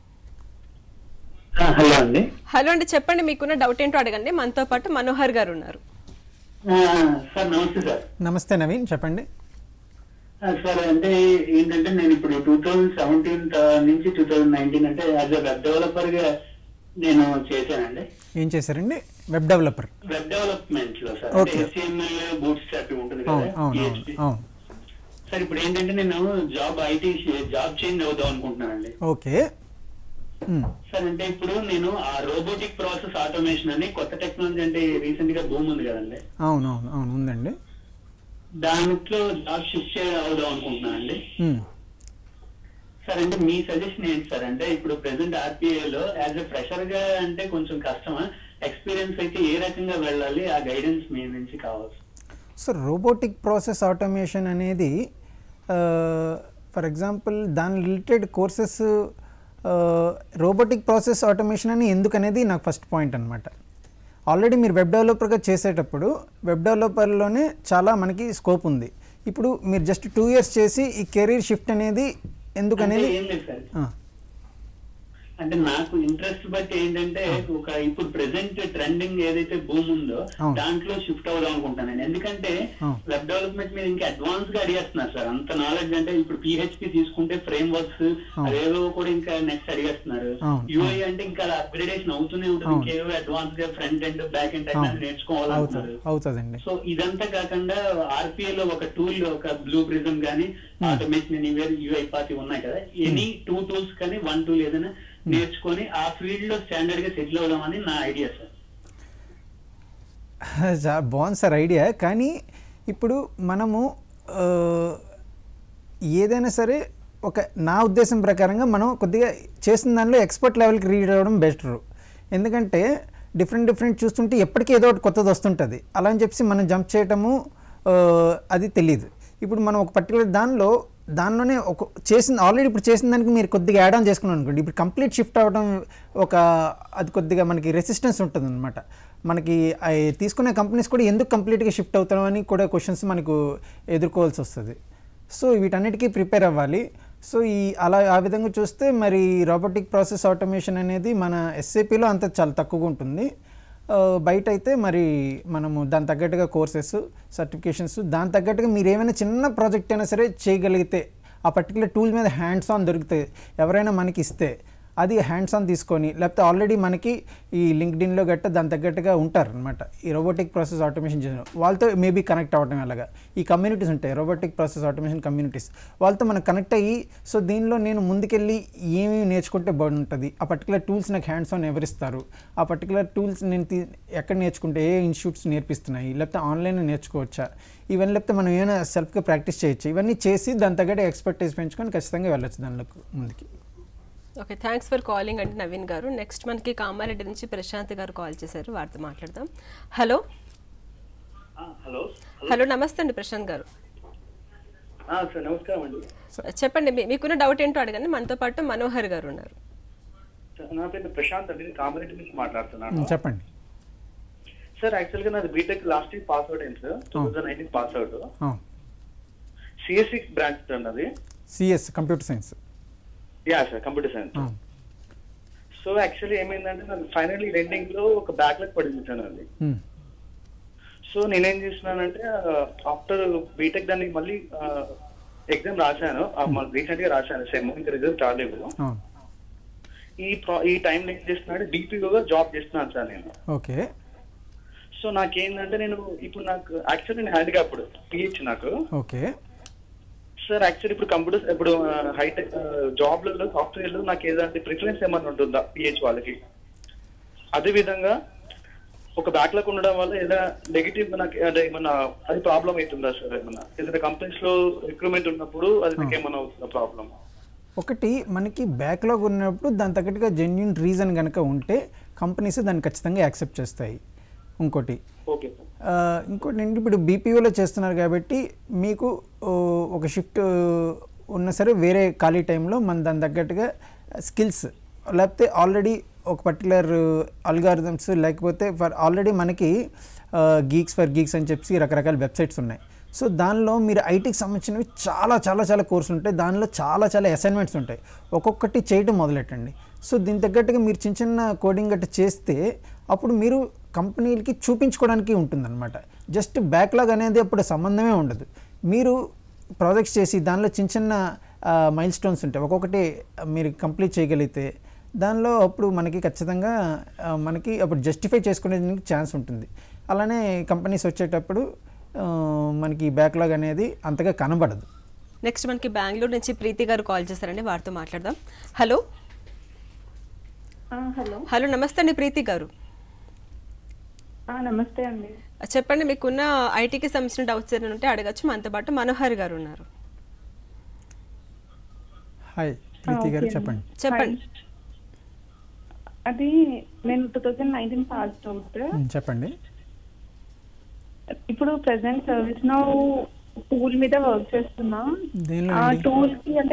హలో అండి హలో అండి చెప్పండి మీకున్న డౌట్ ఏంటో అడగండి మనతో పాటు మనోహర్ గారు ఉన్నారు సార్ నమస్తే సార్ నమస్తే నవీన్ చెప్పండి సార్ అంటే ఏంటంటే నేను ఇప్పుడు టూ థౌజండ్ సెవెంటీన్ నుంచి టూ థౌజండ్ నైన్టీన్ అంటే యాజ్ అ వెబ్ డెవలపర్ గా నేను చేశానండి ఏం చేశారండి వెబ్ డెవలపర్ వెబ్ డెవలప్మెంట్ లో సార్ అంటే Okay. HTML బూట్ స్టాప్ ఉంటుంది అవును కదా అవును అవును PHP. అవును సార్ ఇప్పుడు ఏంటంటే నేను జాబ్ ఐటీ జాబ్ చేంజ్ అవుదాం అనుకుంటున్నానండి ఓకే మ్, సార్ అంటే ఇప్పుడు నేను ఆ రోబోటిక్ ప్రాసెస్ ఆటోమేషన్ అని కొత్త టెక్నాలజీ అంటే రీసెంట్ గా భూమి ఉంది కదండి అవును అవును అవును ఉందండి దాంట్లో జాబ్ షిఫ్ట్ అవుదాం అనుకుంటున్నానండి మ్, సార్ అంటే మీ సజెషన్ ఏంటి సార్ అంటే ఇప్పుడు ప్రెసెంట్ ఆర్పిఐ లో యాజ్ ఎ ఫ్రెషర్ గా అంటే కొంచెం కష్టమా ఎక్స్పీరియన్స్ అయితే ఏ రకంగా వెళ్ళాలి ఆ గైడెన్స్ మీ నుంచి కావాలి సో రోబోటిక్ ప్రాసెస్ ఆటోమేషన్ అనేది ఫర్ ఎగ్జాంపుల్ దాని related courses robotic process automation అని ఎందుకు అనేది నాకు ఫస్ట్ పాయింట్ అనమాట ఆల్రెడీ మీరు వెబ్ డెవలపర్గా చేసేటప్పుడు వెబ్ డెవలపర్లోనే చాలా మనకి స్కోప్ ఉంది ఇప్పుడు మీరు జస్ట్ టూ ఇయర్స్ చేసి ఈ కెరీర్ షిఫ్ట్ అనేది ఎందుకు అంటే అనేది ఏం లేదు సార్ ఆ, అంటే నాకు ఇంట్రెస్ట్ బట్టి ఏంటంటే ఒక ఇప్పుడు ప్రెసెంట్ ట్రెండింగ్ ఏదైతే భూమి ఉందో అవును. దాంట్లో షిఫ్ట్ అవుదాం అనుకుంటాను నేను ఎందుకంటే అవును. వెబ్ డెవలప్మెంట్ మీద ఇంకా అడ్వాన్స్ గా అడిగేస్తున్నారు సార్ అంత నాలెడ్జ్ అంటే ఇప్పుడు పిహెచ్పి తీసుకుంటే ఫ్రేమ్ వర్క్స్ అవును. అదేవో కూడా ఇంకా నెక్స్ట్ అడిగేస్తున్నారు అవును. యూఐ అంటే ఇంకా అప్గ్రేడేషన్ అవుతూనే ఉంటుంది అవును. ఇంకేవో అడ్వాన్స్ గా ఫ్రంట్ ఎండ్ బ్యాక్ ఎండ్ అవును. టెక్నాలజీ నేర్చుకోవాలంటున్నారు అవుతుంది అవుతుందండి సో ఇదంతా కాకుండా ఆర్పిఐ లో ఒక టూల్ ఒక బ్లూ ప్రిజం గానీ ఆటోమేషన్ ఎనీవేర్ యూఐ పార్టీ ఉన్నాయి కదా ఎనీ టూ టూల్స్ కానీ వన్ టూల్ ఏదైనా నేర్చుకొని ఆ ఫీల్డ్ లో స్టాండర్డ్ గా సెటిల్ అవుదామని నా ఐడియా సార్ చా- బాగుంది సార్ ఐడియా కానీ ఇప్పుడు మనము ఆ, ఏదైనా సరే ఒక నా ఉద్దేశం ప్రకారంగా మనం కొద్దిగా చేసిన దానిలో ఎక్స్పర్ట్ లెవెల్కి రీడ్ అవ్వడం బెటరు ఎందుకంటే డిఫరెంట్ డిఫరెంట్ చూస్తుంటే ఎప్పటికీ ఏదో ఒకటి కొత్తది వస్తుంటుంది అలా అని చెప్పి మనం జంప్ చేయటము ఆ, అది తెలియదు ఇప్పుడు మనం ఒక పర్టికులర్ దానిలో దానిలోనే ఒక చేసిన ఆల్రెడీ ఇప్పుడు చేసిన దానికి మీరు కొద్దిగా యాడ్ ఆన్ చేసుకున్నాను అనుకోండి ఇప్పుడు కంప్లీట్ షిఫ్ట్ అవ్వడం ఒక అది కొద్దిగా మనకి రెసిస్టెన్స్ ఉంటుంది అనమాట మనకి అవి తీసుకునే కంపెనీస్ కూడా ఎందుకు కంప్లీట్గా షిఫ్ట్ అవుతాం అని కూడా క్వశ్చన్స్ మనకు ఎదుర్కోవాల్సి వస్తుంది సో వీటన్నిటికీ ప్రిపేర్ అవ్వాలి సో ఈ అలా ఆ విధంగా చూస్తే మరి రోబోటిక్ ప్రాసెస్ ఆటోమేషన్ అనేది మన ఎస్ఏపిలో అంత చాలా తక్కువగా ఉంటుంది ఆ, బయట అయితే మరి మనము దాని తగ్గట్టుగా కోర్సెస్ సర్టిఫికేషన్స్ దాని తగ్గట్టుగా మీరు ఏమైనా చిన్న ప్రాజెక్ట్ అయినా సరే చేయగలిగితే ఆ పర్టికులర్ టూల్ మీద హ్యాండ్స్ ఆన్ దొరికితే ఎవరైనా మనకి ఇస్తే అది హ్యాండ్స్ ఆన్ తీసుకొని లేకపోతే ఆల్రెడీ మనకి ఈ లింక్డ్ఇన్లో గట్ట దాని తగ్గట్టుగా ఉంటారు అనమాట ఈ రోబోటిక్ ప్రాసెస్ ఆటోమేషన్ చేసిన వాళ్ళతో మేబీ కనెక్ట్ అవ్వడం అలాగా ఈ కమ్యూనిటీస్ ఉంటాయి రోబోటిక్ ప్రాసెస్ ఆటోమేషన్ కమ్యూనిటీస్ వాళ్ళతో మనం కనెక్ట్ అయ్యి సో దీనిలో నేను ముందుకెళ్ళి ఏమేమి నేర్చుకుంటే బాగుంటుంది ఆ పర్టికులర్ టూల్స్ నాకు హ్యాండ్స్ ఆన్ ఎవరిస్తారు ఆ పర్టికులర్ టూల్స్ నేను తీ- ఎక్కడ నేర్చుకుంటే ఏ ఇన్స్టిట్యూట్స్ నేర్పిస్తున్నాయి లేకపోతే ఆన్లైన్ నేర్చుకోవచ్చా ఇవన్నీ లేకపోతే మనం ఏమైనా సెల్ఫ్గా ప్రాక్టీస్ చేయొచ్చు ఇవన్నీ చేసి దాని తగ్గట్టు ఎక్స్పర్టైజ్ పెంచుకొని ఖచ్చితంగా వెళ్ళొచ్చు దానిలోకి ముందుకి ఓకే థ్యాంక్స్ ఫర్ కాలింగ్ అండి నవీన్ గారు నెక్స్ట్ మనకి కామారెడ్డి నుంచి ప్రశాంత్ గారు కాల్ చేశారు వారితో మాట్లాడదాం హలో హలో హలో నమస్తే అండి ప్రశాంత్ గారు సార్ నమస్కారం అండి చెప్పండి మీ- మీకున్న డౌట్ ఏంటో అడగండి మనతో పాటు మనోహర్ గారు ఉన్నారు నా పేరు ప్రశాంత్ అండి నేను కామారెడ్డి నుంచి మాట్లాడుతున్నాను ఉమ్, చెప్పండి సార్ యాక్చువల్ గా నాది B Tech last year pass out అయింది sir two thousand nineteen pass out CSC branch అండి అది CS computer science yeah sir computer science so actually ఏమైందంటే నాకు ఫైనల్లీ రెండింగ్ లో ఒక బ్యాక్లాగ్ పడింది సార్ అది సో నేనేం చేస్తున్నానంటే ఆఫ్టర్ బీటెక్ దానికి మళ్ళీ ఎగ్జామ్ రాశాను రీసెంట్ గా రాశాను సెమ్ ఇంకా రిజల్ట్ రాలేదు ఈ pro- ఈ టైం ఏం చేస్తున్నాడు డిపిఓగా జాబ్ చేస్తున్నాను సార్ నేను ఓకే సో నాకేంటంటే నేను ఇప్పుడు నాకు యాక్చువల్లీ నేను హ్యాండిక్యాప్డ్ పిహెచ్ నాకు ఓకే సార్ యాక్చువల్లీ ఇప్పుడు కంప్యూటర్ ఇప్పుడు హైటెక్ జాబ్లలో సాఫ్ట్వేర్లో నాకు ఏదంటే ప్రిఫరెన్స్ ఏమన్నా ఉంటుందా పిహెచ్ వాళ్ళకి అదే విధంగా ఒక బ్యాక్లాగ్ ఉండడం వల్ల ఏదైనా నెగిటివ్ నాకు అంటే ఏమన్నా అది ప్రాబ్లం అవుతుందా సార్ ఏమన్నా ఏదైనా కంపెనీస్ లో రిక్రూట్మెంట్ ఉన్నప్పుడు అది నాకు ఏమన్నా అవుతుందా ప్రాబ్లం ఒకటి మనకి బ్యాక్లాగ్ ఉన్నప్పుడు దాని తగ్గట్టుగా జెన్యున్ రీజన్ కనుక ఉంటే కంపెనీస్ దాన్ని ఖచ్చితంగా యాక్సెప్ట్ చేస్తాయి ఇంకోటి ఓకే సార్ ఆ, ఇంకోటి ఏంటి ఇప్పుడు బీపీఓలో చేస్తున్నారు కాబట్టి మీకు ఓ, ఒక షిఫ్ట్ ఉన్నా సరే వేరే ఖాళీ టైంలో మన దాని తగ్గట్టుగా స్కిల్స్ లేకపోతే ఆల్రెడీ ఒక పర్టికులర్ అల్గారిథమ్స్ లేకపోతే ఫర్ ఆల్రెడీ మనకి గీక్స్ ఫర్ గీక్స్ అని చెప్పి రకరకాల వెబ్సైట్స్ ఉన్నాయి సో దానిలో మీరు ఐటీకి సంబంధించినవి చాలా చాలా చాలా కోర్సులు ఉంటాయి దానిలో చాలా చాలా అసైన్మెంట్స్ ఉంటాయి ఒక్కొక్కటి చేయడం మొదలెట్టండి సో దీని తగ్గట్టుగా మీరు చిన్న చిన్న కోడింగ్ గట్ట చేస్తే అప్పుడు మీరు కంపెనీలకి చూపించుకోవడానికి ఉంటుందన్నమాట జస్ట్ బ్యాక్లాగ్ అనేది అప్పుడు సంబంధమే ఉండదు మీరు ప్రాజెక్ట్స్ చేసి దానిలో చిన్న చిన్న మైల్ స్టోన్స్ ఉంటాయి ఒక్కొక్కటి మీరు కంప్లీట్ చేయగలిగితే దానిలో అప్పుడు మనకి ఖచ్చితంగా ఆ, మనకి అప్పుడు జస్టిఫై చేసుకునేందుకు ఛాన్స్ ఉంటుంది అలానే కంపెనీస్ వచ్చేటప్పుడు ఆ, మనకి బ్యాక్లాగ్ అనేది అంతగా కనబడదు నెక్స్ట్ మనకి బెంగళూరు నుంచి ప్రీతి గారు కాల్ చేశారండి వారితో మాట్లాడదాం హలో ఆ, హలో హలో నమస్తే అండి ప్రీతి గారు ఆ, నమస్తే అండి చెప్పండి మీకున్న ఐటీకి సంబంధించిన డౌట్స్ ఏమైనా ఉంటే అడగచ్చు మనతో పాటు మనోహర్ గారు ఉన్నారు హాయ్ ప్రీతి గారు ఓకే చెప్పండి చెప్పండి అది నేను two thousand nineteen pass out um, చెప్పండి ఇప్పుడు ప్రెసెంట్ సర్వీస్ నౌ టూల్ మీద వర్క్ చేస్తున్నా దేనిలో ఆ అండి? టూల్ కి అంటే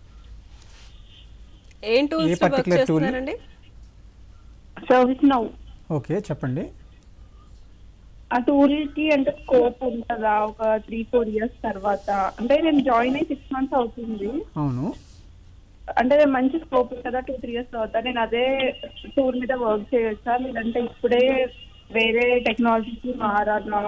ఏం టూల్స్ వర్క్ particular tool? చేస్తున్నారండి సర్వీస్ నౌ ఓకే చెప్పండి ఆ టూల్ కి అంటే స్కోప్ ఉంటుందా ఒక త్రీ ఫోర్ ఇయర్స్ తర్వాత అంటే నేను జాయిన్ అయ్యి సిక్స్ మంత్స్ అవుతుంది అవును అంటే మంచి స్కోప్ ఉంటుందా టూ త్రీ ఇయర్స్ తర్వాత నేను అదే టూల్ మీద వర్క్ చేయొచ్చా లేదంటే ఇప్పుడే వేరే టెక్నాలజీకి మారాలా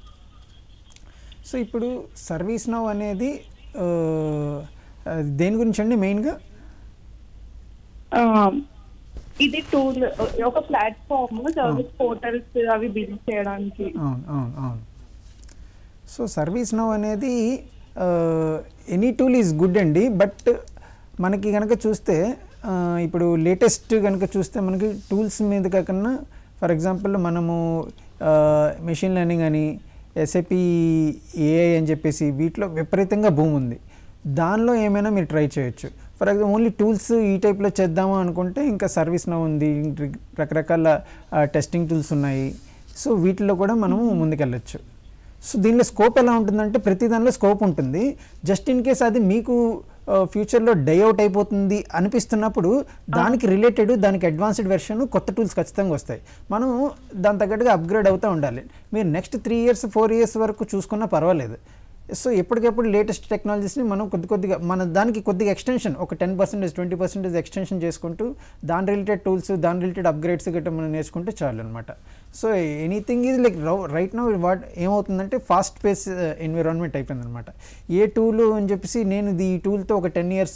సో ఇప్పుడు సర్వీస్ నౌ అనేది ఆ, అది దేని గురించి అండి మెయిన్గా ఆ, ఇది టూల్ ఒక ప్లాట్ఫామ్ సర్వీస్ పోర్టల్స్ అవి బిల్డ్ చేయడానికి అవును అవును అవును సో సర్వీస్ నౌ అనేది ఎనీ టూల్ ఈజ్ గుడ్ అండి బట్ మనకి కనుక చూస్తే ఆ, ఇప్పుడు లేటెస్ట్ కనుక చూస్తే మనకి టూల్స్ మీద కాకుండా ఫర్ ఎగ్జాంపుల్ మనము మెషిన్ లెర్నింగ్ అని ఎస్ఏపి ఏఐ అని చెప్పేసి వీటిలో విపరీతంగా భూమి ఉంది దానిలో ఏమైనా మీరు ట్రై చేయొచ్చు ఫర్ ఎగ్జాంపుల్ ఓన్లీ టూల్స్ ఈ టైప్లో చేద్దాము అనుకుంటే ఇంకా సర్వీస్ నౌ ఉంది ఇంక రకరకాల టెస్టింగ్ టూల్స్ ఉన్నాయి సో వీటిలో కూడా మనము ముందుకెళ్ళచ్చు సో దీనిలో స్కోప్ ఎలా ఉంటుందంటే ప్రతి దానిలో స్కోప్ ఉంటుంది జస్ట్ ఇన్ కేస్ అది మీకు ఫ్యూచర్లో డైఅవుట్ అయిపోతుంది అనిపిస్తున్నప్పుడు దానికి రిలేటెడ్ దానికి అడ్వాన్స్డ్ వెర్షన్ కొత్త టూల్స్ ఖచ్చితంగా వస్తాయి మనం దాని తగ్గట్టుగా అప్గ్రేడ్ అవుతూ ఉండాలి మీరు next three years four years వరకు చూసుకున్నా పర్వాలేదు సో ఎప్పటికెప్పుడు లేటెస్ట్ టెక్నాలజీస్ని మనం కొద్ది కొద్దిగా మన దానికి కొద్దిగా ఎక్స్టెన్షన్ ఒక ten percentage twenty percentage extension చేసుకుంటూ దాని రిలేటెడ్ టూల్స్ దాని రిలేటెడ్ అప్గ్రేడ్స్ గట్రా మనం నేర్చుకుంటే చాలు అనమాట so anything is like right now what ఏమవుతుందంటే ఫాస్ట్ పేస్ ఎన్విరాన్మెంట్ అయిపోయింది అనమాట ఏ టూల్ అని చెప్పేసి నేను ఇది ఈ టూల్తో ఒక టెన్ ఇయర్స్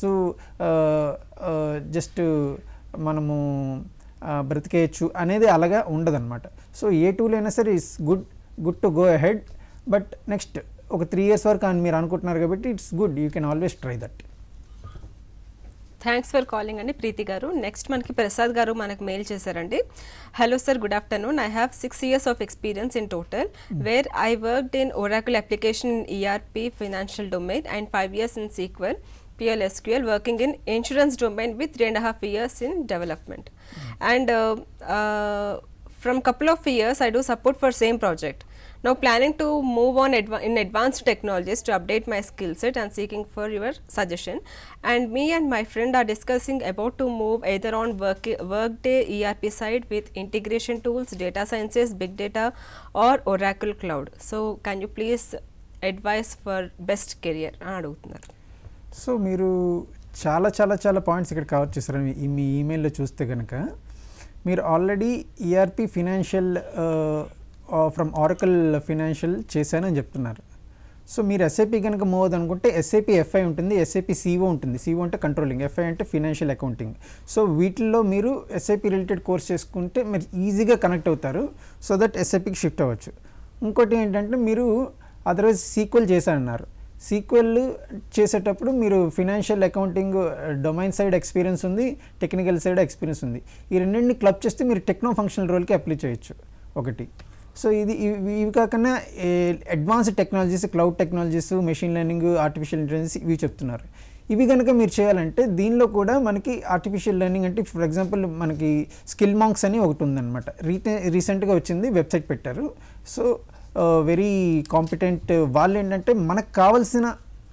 జస్ట్ మనము ఆ, బ్రతికేయచ్చు అనేది అలాగా ఉండదన్నమాట సో ఏ టూల్ అయినా సరే is good good to go ahead but next ఒక త్రీ ఇయర్స్ వరకు అని మీరు అనుకుంటున్నారు కాబట్టి it's good you can always try that thanks for calling అండి ప్రీతి గారు నెక్స్ట్ మనకి ప్రసాద్ గారు మనకు మెయిల్ చేశారండి hello sir good afternoon I have six years of experience in total where I worked in Oracle application in ERP financial domain and five years in SQL PLSQL working in insurance domain with three and a half years in development. And uh, uh, from couple of years, I do support for same project. Now planning to move on adva- in advanced technologies to update my skill set and seeking for your suggestion. And me and my friend are discussing about to move either on work Workday ERP side with integration tools, data sciences, big data, or Oracle Cloud. So can you please advise for best career? అని అడుగుతున్నారు so మీరు చాలా చాలా చాలా points ఇక్కడ cover చేశారు మీ- ఈ మీ ఈమెయిల్లో చూస్తే కనుక మీరు already ERP financial from Oracle financial చేశానని చెప్తున్నారు సో మీరు ఎస్ఐపి కనుక మూవ్ అనుకుంటే ఎస్ఐపి ఎఫ్ఐ ఉంటుంది ఎస్ఐపి సిఓ ఉంటుంది సిఓ అంటే కంట్రోలింగ్ ఎఫ్ఐ అంటే ఫినాన్షియల్ అకౌంటింగ్ సో వీటిల్లో మీరు ఎస్ఐపి రిలేటెడ్ కోర్స్ చేసుకుంటే మీరు ఈజీగా కనెక్ట్ అవుతారు సో దట్ ఎస్ఐపికి షిఫ్ట్ అవ్వచ్చు ఇంకోటి ఏంటంటే మీరు అదర్వైజ్ సీక్వెల్ చేశారన్నారు సీక్వెల్ చేసేటప్పుడు మీరు financial accounting domain side experience ఉంది టెక్నికల్ సైడ్ ఎక్స్పీరియన్స్ ఉంది ఈ రెండింటిని క్లబ్ చేస్తే మీరు టెక్నో ఫంక్షనల్ రోల్కి అప్లై చేయొచ్చు ఒకటి సో ఇది ఇవి ఇవి కాకుండా advanced technologies cloud technologies machine learning artificial intelligence ఇవి చెప్తున్నారు ఇవి కనుక మీరు చేయాలంటే దీనిలో కూడా మనకి ఆర్టిఫిషియల్ లెర్నింగ్ అంటే ఫర్ ఎగ్జాంపుల్ మనకి స్కిల్ మాంక్స్ అని ఒకటి ఉందన్నమాట రీటే రీసెంట్గా వచ్చింది వెబ్సైట్ పెట్టారు సో వెరీ కాంపిటెంట్ వాళ్ళు ఏంటంటే మనకు కావాల్సిన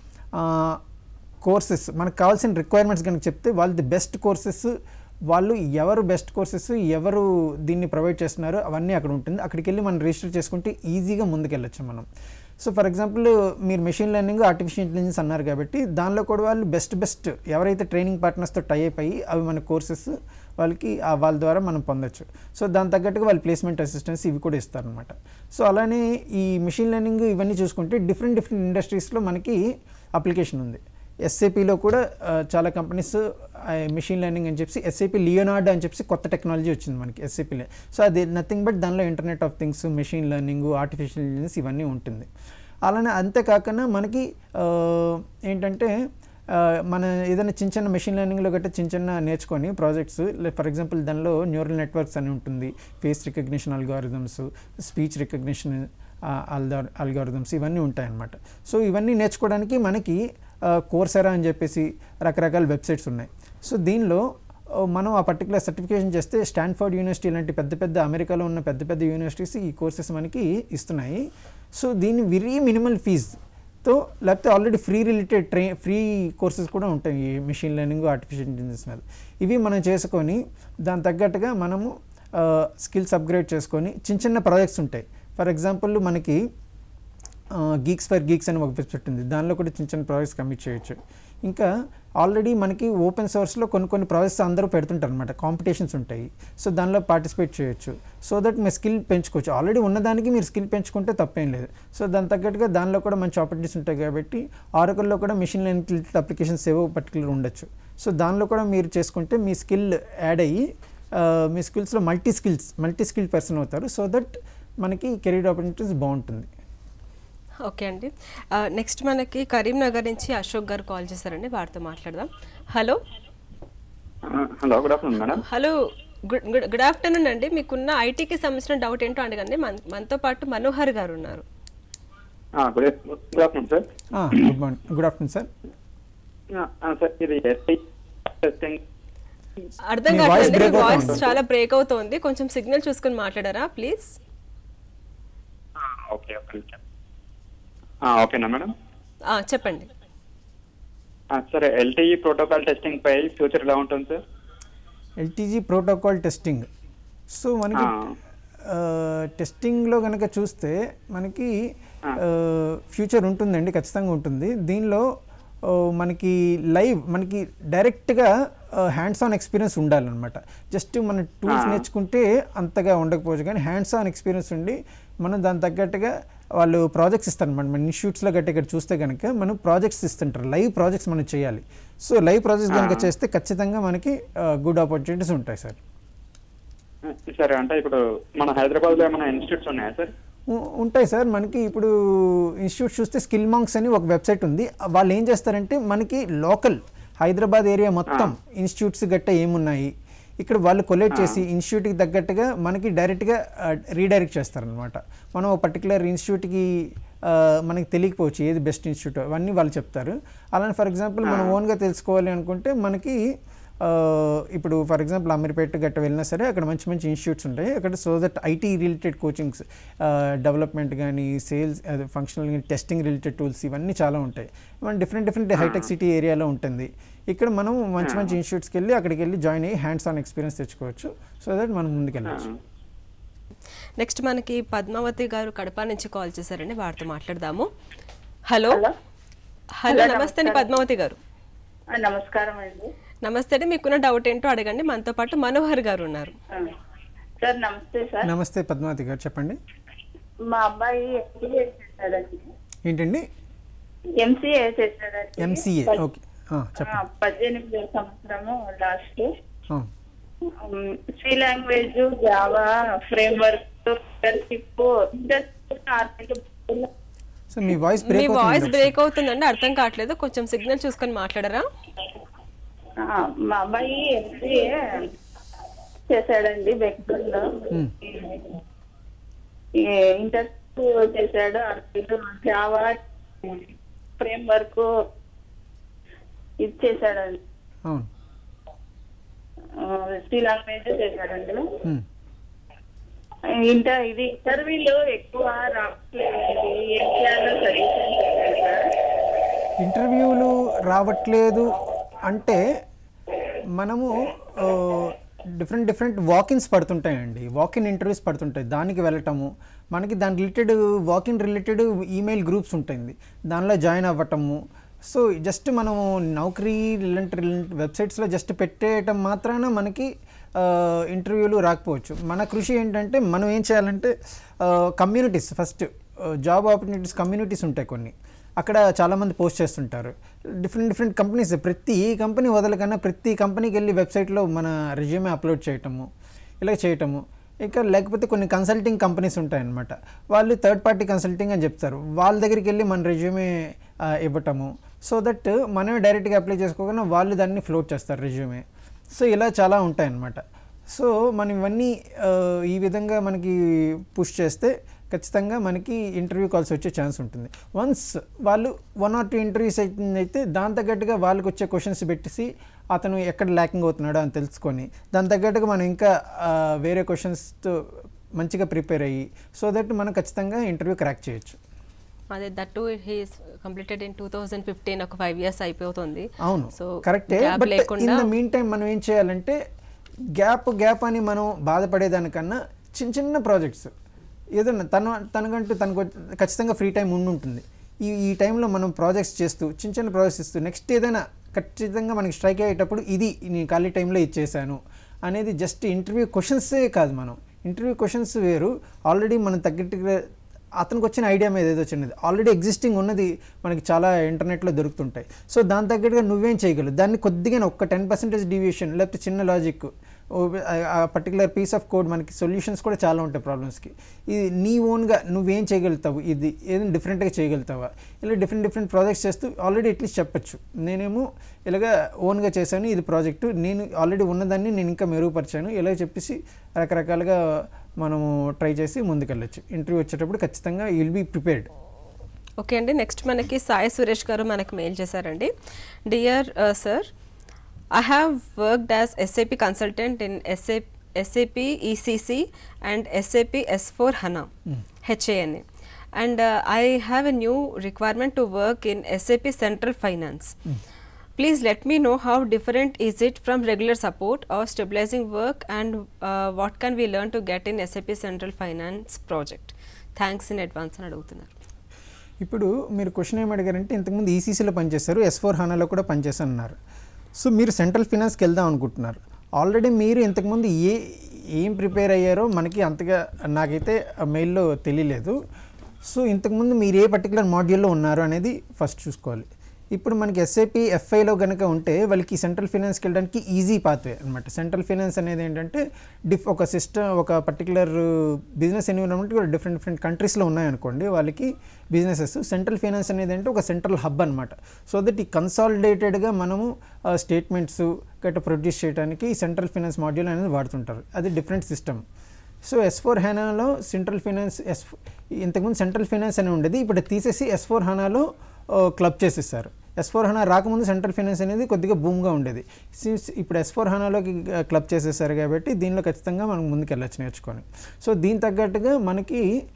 కోర్సెస్ మనకు కావాల్సిన రిక్వైర్మెంట్స్ కనుక చెప్తే వాళ్ళు ది బెస్ట్ కోర్సెస్ వాళ్ళు ఎవరు బెస్ట్ కోర్సెస్ ఎవరు దీన్ని ప్రొవైడ్ చేస్తున్నారో అవన్నీ అక్కడ ఉంటుంది అక్కడికి వెళ్ళి మనం రిజిస్టర్ చేసుకుంటే ఈజీగా ముందుకెళ్ళచ్చు మనం సో ఫర్ ఎగ్జాంపుల్ మీరు మెషిన్ లెర్నింగ్ ఆర్టిఫిషియల్ ఇంటెలిజెన్స్ అన్నారు కాబట్టి దానిలో కూడా వాళ్ళు బెస్ట్ బెస్ట్ ఎవరైతే ట్రైనింగ్ పార్ట్నర్స్తో టై అయిపోయి అవి మన కోర్సెస్ వాళ్ళకి ఆ వాళ్ళ ద్వారా మనం పొందొచ్చు సో దాని తగ్గట్టుగా వాళ్ళు ప్లేస్మెంట్ అసిస్టెన్స్ ఇవి కూడా ఇస్తారనమాట సో అలానే ఈ మెషిన్ లెర్నింగ్ ఇవన్నీ చూసుకుంటే డిఫరెంట్ డిఫరెంట్ ఇండస్ట్రీస్లో మనకి అప్లికేషన్ ఉంది ఎస్ఏపిలో కూడా ఆ, చాలా కంపెనీస్ మెషిన్ లెర్నింగ్ అని చెప్పి ఎస్ఏపి లియోనార్డ్ అని చెప్పి కొత్త టెక్నాలజీ వచ్చింది మనకి ఎస్ఏపీలో సో అది నథింగ్ బట్ దానిలో internet of things machine learning artificial intelligence ఇవన్నీ ఉంటుంది అలానే అంతేకాకుండా మనకి ఆ, ఏంటంటే ఆ, మన ఏదైనా చిన్న చిన్న మెషిన్ లెర్నింగ్లో గట్రా చిన్న చిన్న నేర్చుకొని ప్రాజెక్ట్స్ ఫర్ ఎగ్జాంపుల్ దానిలో న్యూరల్ నెట్వర్క్స్ అని ఉంటుంది face recognition algorithms speech recognition algorithms ఇవన్నీ ఉంటాయన్నమాట సో ఇవన్నీ నేర్చుకోవడానికి మనకి కోర్సెరా అని చెప్పేసి రకరకాల వెబ్సైట్స్ ఉన్నాయి సో దీనిలో ఆ, మనం ఆ పర్టికులర్ సర్టిఫికేషన్ చేస్తే స్టాన్ఫర్డ్ యూనివర్సిటీ లాంటి పెద్ద పెద్ద అమెరికాలో ఉన్న పెద్ద పెద్ద యూనివర్సిటీస్ ఈ కోర్సెస్ మనకి ఇస్తున్నాయి సో దీని వెరీ మినిమల్ ఫీజ్తో లేకపోతే already free related try free courses కూడా ఉంటాయి ఈ మెషిన్ లెర్నింగ్ ఆర్టిఫిషియల్ ఇంటెలిజెన్స్ మీద ఇవి మనం చేసుకొని దాని తగ్గట్టుగా మనము స్కిల్స్ అప్గ్రేడ్ చేసుకొని చిన్న చిన్న ప్రాజెక్ట్స్ ఉంటాయి ఫర్ ఎగ్జాంపుల్ మనకి గీక్స్ ఫర్ గీక్స్ అని ఒక వెబ్సైట్ ఉంది దానిలో కూడా చిన్న చిన్న ప్రాజెక్ట్స్ కమిట్ చేయొచ్చు ఇంకా ఆల్రెడీ మనకి ఓపెన్ సోర్స్లో కొన్ని కొన్ని ప్రాజెక్ట్స్ అందరూ పెడుతుంటారు అనమాట కాంపిటీషన్స్ ఉంటాయి సో దానిలో పార్టిసిపేట్ చేయొచ్చు సో దట్ మీ స్కిల్ పెంచుకోవచ్చు ఆల్రెడీ ఉన్నదానికి మీరు స్కిల్ పెంచుకుంటే తప్పేం లేదు సో దాని తగ్గట్టుగా దానిలో కూడా మంచి ఆపర్చునిటీస్ ఉంటాయి కాబట్టి ఆరకల్లో కూడా మిషన్ లెర్నింగ్ రిలేటెడ్ అప్లికేషన్స్ ఏవో పర్టికులర్ ఉండొచ్చు సో దానిలో కూడా మీరు చేసుకుంటే మీ స్కిల్ యాడ్ అయ్యి ఆ, మీ స్కిల్స్లో multi skills multi skill person అవుతారు సో దట్ మనకి కెరీర్ ఆపర్చునిటీస్ బాగుంటుంది ఓకే అండి నెక్స్ట్ మనకి కరీంనగర్ నుంచి అశోక్ గారు కాల్ చేశారండి వారితో మాట్లాడదాం hello hello good afternoon madam hello good good good afternoon అండి మీకున్న ఐటీకి సంబంధించిన డౌట్ ఏంటో అడగండి మన మనతో పాటు మనోహర్ గారు ఉన్నారు good good afternoon sir good morning good afternoon sir sir ఇది ఎస్ఐ టెస్టింగ్ అర్థం మీ voice కావట్లేదు break వాయిస్ అవుతుంది. చాలా బ్రేక్ అవుతోంది కొంచెం సిగ్నల్ చూసుకొని మాట్లాడారా ప్లీజ్ ఓకే ఓకే ఓకేనా మేడం చెప్పండి సార్ ఎల్టీఈ ప్రోటోకాల్ టెస్టింగ్ పై ఫ్యూచర్ ఎలా ఉంటుంది sir LTE protocol testing so మనకి టెస్టింగ్లో కనుక చూస్తే మనకి ఫ్యూచర్ ఉంటుందండి ఖచ్చితంగా ఉంటుంది దీనిలో ఆ, మనకి లైవ్ మనకి డైరెక్ట్గా హ్యాండ్స్ ఆన్ ఎక్స్పీరియన్స్ ఉండాలన్నమాట జస్ట్ మన టూల్స్ నేర్చుకుంటే అంతగా ఉండకపోవచ్చు కానీ హ్యాండ్స్ ఆన్ ఎక్స్పీరియన్స్ ఉండి మనం దాని తగ్గట్టుగా వాళ్ళు ప్రాజెక్ట్స్ ఇస్తారనమాట మన ఇన్స్టిట్యూట్స్లో గట్టి ఇక్కడ చూస్తే కనుక మనం ప్రాజెక్ట్స్ ఇస్తుంటారు లైవ్ ప్రాజెక్ట్స్ మనం చేయాలి సో లైవ్ ప్రాజెక్ట్స్ కనుక చేస్తే ఖచ్చితంగా మనకి గుడ్ ఆపర్చునిటీస్ ఉంటాయి సార్ సరే అంటే ఇప్పుడు మన హైదరాబాద్లో ఏమైనా ఇన్స్టిట్యూట్స్ ఉన్నాయా సార్ ఉ- ఉంటాయి సార్ మనకి ఇప్పుడు ఇన్స్టిట్యూట్ చూస్తే స్కిల్ మాంక్స్ అని ఒక వెబ్సైట్ ఉంది వాళ్ళు ఏం చేస్తారంటే మనకి లోకల్ హైదరాబాద్ ఏరియా మొత్తం ఇన్స్టిట్యూట్స్ గట్ట ఏమున్నాయి ఇక్కడ వాళ్ళు కొలేట్ చేసి ఇన్స్టిట్యూట్కి తగ్గట్టుగా మనకి డైరెక్ట్గా రీడైరెక్ట్ చేస్తారనమాట మనం ఒక పర్టికులర్ ఇన్స్టిట్యూట్కి ఆ, మనకి తెలియకపోవచ్చు ఏది బెస్ట్ ఇన్స్టిట్యూట్ అవన్నీ వాళ్ళు చెప్తారు అలానే ఫర్ ఎగ్జాంపుల్ మనం ఓన్గా తెలుసుకోవాలి అనుకుంటే మనకి ఆ, ఇప్పుడు ఫర్ ఎగ్జాంపుల్ అమీర్పేట గట్ట వెళ్ళినా సరే అక్కడ మంచి మంచి ఇన్స్టిట్యూట్స్ ఉంటాయి అక్కడ so that IT related coachings development కానీ సేల్స్ అదే ఫంక్షనల్ కానీ టెస్టింగ్ రిలేటెడ్ టూల్స్ ఇవన్నీ చాలా ఉంటాయి మన డిఫరెంట్ డిఫరెంట్ హైటెక్ సిటీ ఏరియాలో ఉంటుంది ఇక్కడ మనం మంచి మంచి ఇన్స్టిట్యూట్స్కి వెళ్ళి అక్కడికి వెళ్ళి జాయిన్ అయ్యి హ్యాండ్స్ ఆన్ ఎక్స్పీరియన్స్ తెచ్చుకోవచ్చు సో దట్ మనం ముందుకెళ్ళచ్చు నెక్స్ట్ మనకి పద్మావతి గారు కడప నుంచి కాల్ చేశారండి వారితో మాట్లాడదాము హలో హలో నమస్తే అండి పద్మావతి గారు ఆ, నమస్కారం అండి నమస్తే అండి మీకున్న డౌట్ ఏంటో అడగండి మనతో పాటు మనోహర్ గారు ఉన్నారు ఆ, సార్ నమస్తే సార్ నమస్తే పద్మావతి గారు చెప్పండి మా అబ్బాయి ఎంసీఏ చేశాడండి ఏంటండి ఎంసీఏ చేశాడండి ఎంసీఏ పద్- ఓకే చెప్పండి ఆ, పద్దెనిమిదో సంవత్సరము లాస్ట్ ఆ, C language Java framework leadership so మీ వాయిస్ మీ బ్రేక్ వాయిస్ అవుతుంది బ్రేక్ అవుతుందండి అర్థం కావట్లేదు కొంచెం సిగ్నల్ చూసుకొని మాట్లాడరా మా అబ్బాయి ఎంసీఏ చేశాడండి బెంగళూరులో Hmm. ఇంటర్ చేశాడు అరవైలో జావా ఫ్రేమ్ వర్క్ ఇది చేశాడండి అవును సి లాంగ్వేజ్ చేశాడండి మ్మ్. ఇంటర్ ఇది ఇంటర్వ్యూలో ఎక్కువ రావట్లేదు ఏం చేయాలో సజెషన్ చెప్పారు సార్ ఇంటర్వ్యూలు రావట్లేదు అంటే మనము డిఫరెంట్ డిఫరెంట్ వాకిన్స్ పడుతుంటాయండి వాకిన్ ఇంటర్వ్యూస్ పడుతుంటాయి దానికి వెళ్ళటము మనకి దాని related walk-in related email groups ఉంటుంది దానిలో జాయిన్ అవ్వటము సో జస్ట్ మనము నౌకరీ ఇలాంటి వెబ్సైట్స్లో జస్ట్ పెట్టేయటం మాత్రాన మనకి ఇంటర్వ్యూలు రాకపోవచ్చు మన కృషి ఏంటంటే మనం ఏం చేయాలంటే communities first job opportunities communities ఉంటాయి కొన్ని అక్కడ చాలామంది పోస్ట్ చేస్తుంటారు డిఫరెంట్ డిఫరెంట్ కంపెనీస్ ప్రతి కంపెనీ వదలకన్నా ప్రతి కంపెనీకి వెళ్ళి వెబ్సైట్లో మన రెజ్యూమే అప్లోడ్ చేయటము ఇలా చేయటము ఇక లేకపోతే కొన్ని కన్సల్టింగ్ కంపెనీస్ ఉంటాయన్నమాట వాళ్ళు థర్డ్ పార్టీ కన్సల్టింగ్ అని చెప్తారు వాళ్ళ దగ్గరికి వెళ్ళి మన రెజ్యూమే ఇవ్వటము సో దట్ మనమే డైరెక్ట్గా అప్లై చేసుకోకుండా వాళ్ళు దాన్ని ఫ్లోట్ చేస్తారు రెజ్యూమే సో ఇలా చాలా ఉంటాయన్నమాట సో మనం ఇవన్నీ ఆ, ఈ విధంగా మనకి పుష్ చేస్తే ఖచ్చితంగా మనకి ఇంటర్వ్యూ కాల్స్ వచ్చే ఛాన్స్ ఉంటుంది వన్స్ వాళ్ళు వన్ ఆర్ టూ ఇంటర్వ్యూస్ అయితే దాని తగ్గట్టుగా వాళ్ళకి వచ్చే క్వశ్చన్స్ పెట్టేసి అతను ఎక్కడ ల్యాకింగ్ అవుతున్నాడో అని తెలుసుకొని దాని తగ్గట్టుగా మనం ఇంకా ఆ, వేరే క్వశ్చన్స్తో మంచిగా ప్రిపేర్ అయ్యి సో దట్ మనం ఖచ్చితంగా ఇంటర్వ్యూ క్రాక్ చేయొచ్చు అదే that too he's completed in two thousand fifteen ఒక ఫైవ్ ఇయర్స్ అయిపోతుంది అవును సో కరెక్టే gap బట్ ఇన్ లేకుండా ద మీన్ టైం మనం ఏం చేయాలంటే గ్యాప్ గ్యాప్ అని మనం బాధపడేదానికన్నా చిన్న చిన్న ప్రాజెక్ట్స్ ఏదన్నా తన తనకంటూ తనకు ఖచ్చితంగా ఫ్రీ టైం ఉండి ఉంటుంది ఈ ఈ టైంలో మనం ప్రాజెక్ట్స్ చేస్తూ చిన్న చిన్న ప్రాజెక్ట్స్ ఇస్తూ నెక్స్ట్ ఏదైనా ఖచ్చితంగా మనకి స్ట్రైక్ అయ్యేటప్పుడు ఇది నేను ఖాళీ టైంలో ఇచ్చేసాను అనేది జస్ట్ ఇంటర్వ్యూ క్వశ్చన్సే కాదు మనం ఇంటర్వ్యూ క్వశ్చన్స్ వేరు ఆల్రెడీ మనం తగ్గట్టుగా అతనికి వచ్చిన ఐడియా మీద ఏదో చిన్నది ఆల్రెడీ ఎగ్జిస్టింగ్ ఉన్నది మనకి చాలా ఇంటర్నెట్లో దొరుకుతుంటాయి సో దాని తగ్గట్టుగా నువ్వేం చేయగలవు దాన్ని కొద్దిగా ఒక టెన్ పర్సెంటేజ్ డివియేషన్ లేకపోతే చిన్న లాజిక్ ఆ పర్టికులర్ పీస్ ఆఫ్ కోడ్ మనకి సొల్యూషన్స్ కూడా చాలా ఉంటాయి ప్రాబ్లమ్స్కి ఇది నీ ఓన్గా నువ్వేం చేయగలుగుతావు ఇది ఏదైనా డిఫరెంట్గా చేయగలుగుతావా ఇలా డిఫరెంట్ డిఫరెంట్ ప్రాజెక్ట్స్ చేస్తూ ఆల్రెడీ అట్లీస్ట్ చెప్పొచ్చు నేనేమో ఇలాగ ఓన్గా చేశాను ఇది ప్రాజెక్టు నేను ఆల్రెడీ ఉన్నదాన్ని నేను ఇంకా మెరుగుపరిచాను ఇలా చెప్పేసి రకరకాలుగా మనము ట్రై చేసి ముందుకెళ్ళచ్చు ఇంటర్వ్యూ వచ్చేటప్పుడు ఖచ్చితంగా విల్ బీ ప్రిపేర్డ్ ఓకే అండి నెక్స్ట్ మనకి సాయి సురేష్ గారు మనకి మెయిల్ చేశారండి dear sir I have worked as SAP consultant in SA SAP ECC and SAP S four HANA HANA and I have a new requirement to work in SAP central finance Please let me know how different is it from regular support or stabilizing work and uh, what can we learn to get in SAP Central Finance project. Thanks in advance అని అడుగుతున్నారు ఇప్పుడు మీరు question ఏమి అడిగారంటే ఇంతకుముందు ఈసీసీలో పనిచేశారు S four హానాలో కూడా పనిచేశానన్నారు so మీరు central ఫినాన్స్కి వెళ్దాం అనుకుంటున్నారు ఆల్రెడీ మీరు ఇంతకుముందు ఏ ఏం ప్రిపేర్ అయ్యారో మనకి అంతగా నాకైతే ఆ మెయిల్లో తెలియలేదు సో ఇంతకుముందు మీరు ఏ పర్టికులర్ మాడ్యూల్లో ఉన్నారు అనేది ఫస్ట్ చూసుకోవాలి ఇప్పుడు మనకి ఎస్ఐపి ఎఫ్ఐలో కనుక ఉంటే వాళ్ళకి సెంట్రల్ ఫినాన్స్కి వెళ్ళడానికి ఈజీ పాత్వే అనమాట సెంట్రల్ ఫినాన్స్ అనేది ఏంటంటే డిఫ్ ఒక సిస్టమ్ ఒక particular business environment different different కంట్రీస్లో ఉన్నాయనుకోండి వాళ్ళకి బిజినెసెస్ సెంట్రల్ ఫినాన్స్ అనేది అంటే ఒక సెంట్రల్ హబ్ అనమాట సో దట్ ఈ కన్సాలిడేటెడ్గా మనము స్టేట్మెంట్స్ గట్రా ప్రొడ్యూస్ చేయడానికి ఈ సెంట్రల్ ఫినాన్స్ మాడ్యూల్ అనేది వాడుతుంటారు అది different system so S four హెనాలో సెంట్రల్ ఫినాన్స్ ఎస్ ఇంతకుముందు సెంట్రల్ ఫినాన్స్ అని ఉండేది ఇప్పుడు తీసేసి ఎస్ ఫోర్ హనాలో క్లబ్ చేసేసారు ఎస్ ఫోర్ హనా రాకముందు సెంట్రల్ ఫినాన్స్ అనేది కొద్దిగా బూమ్గా ఉండేది సిన్స్ ఇప్పుడు ఎస్ ఫోర్ హనాలోకి క్లబ్ చేసేసారు కాబట్టి దీనిలో ఖచ్చితంగా మనం ముందుకు వెళ్ళొచ్చు నేర్చుకొని సో దీని తగ్గట్టుగా మనకి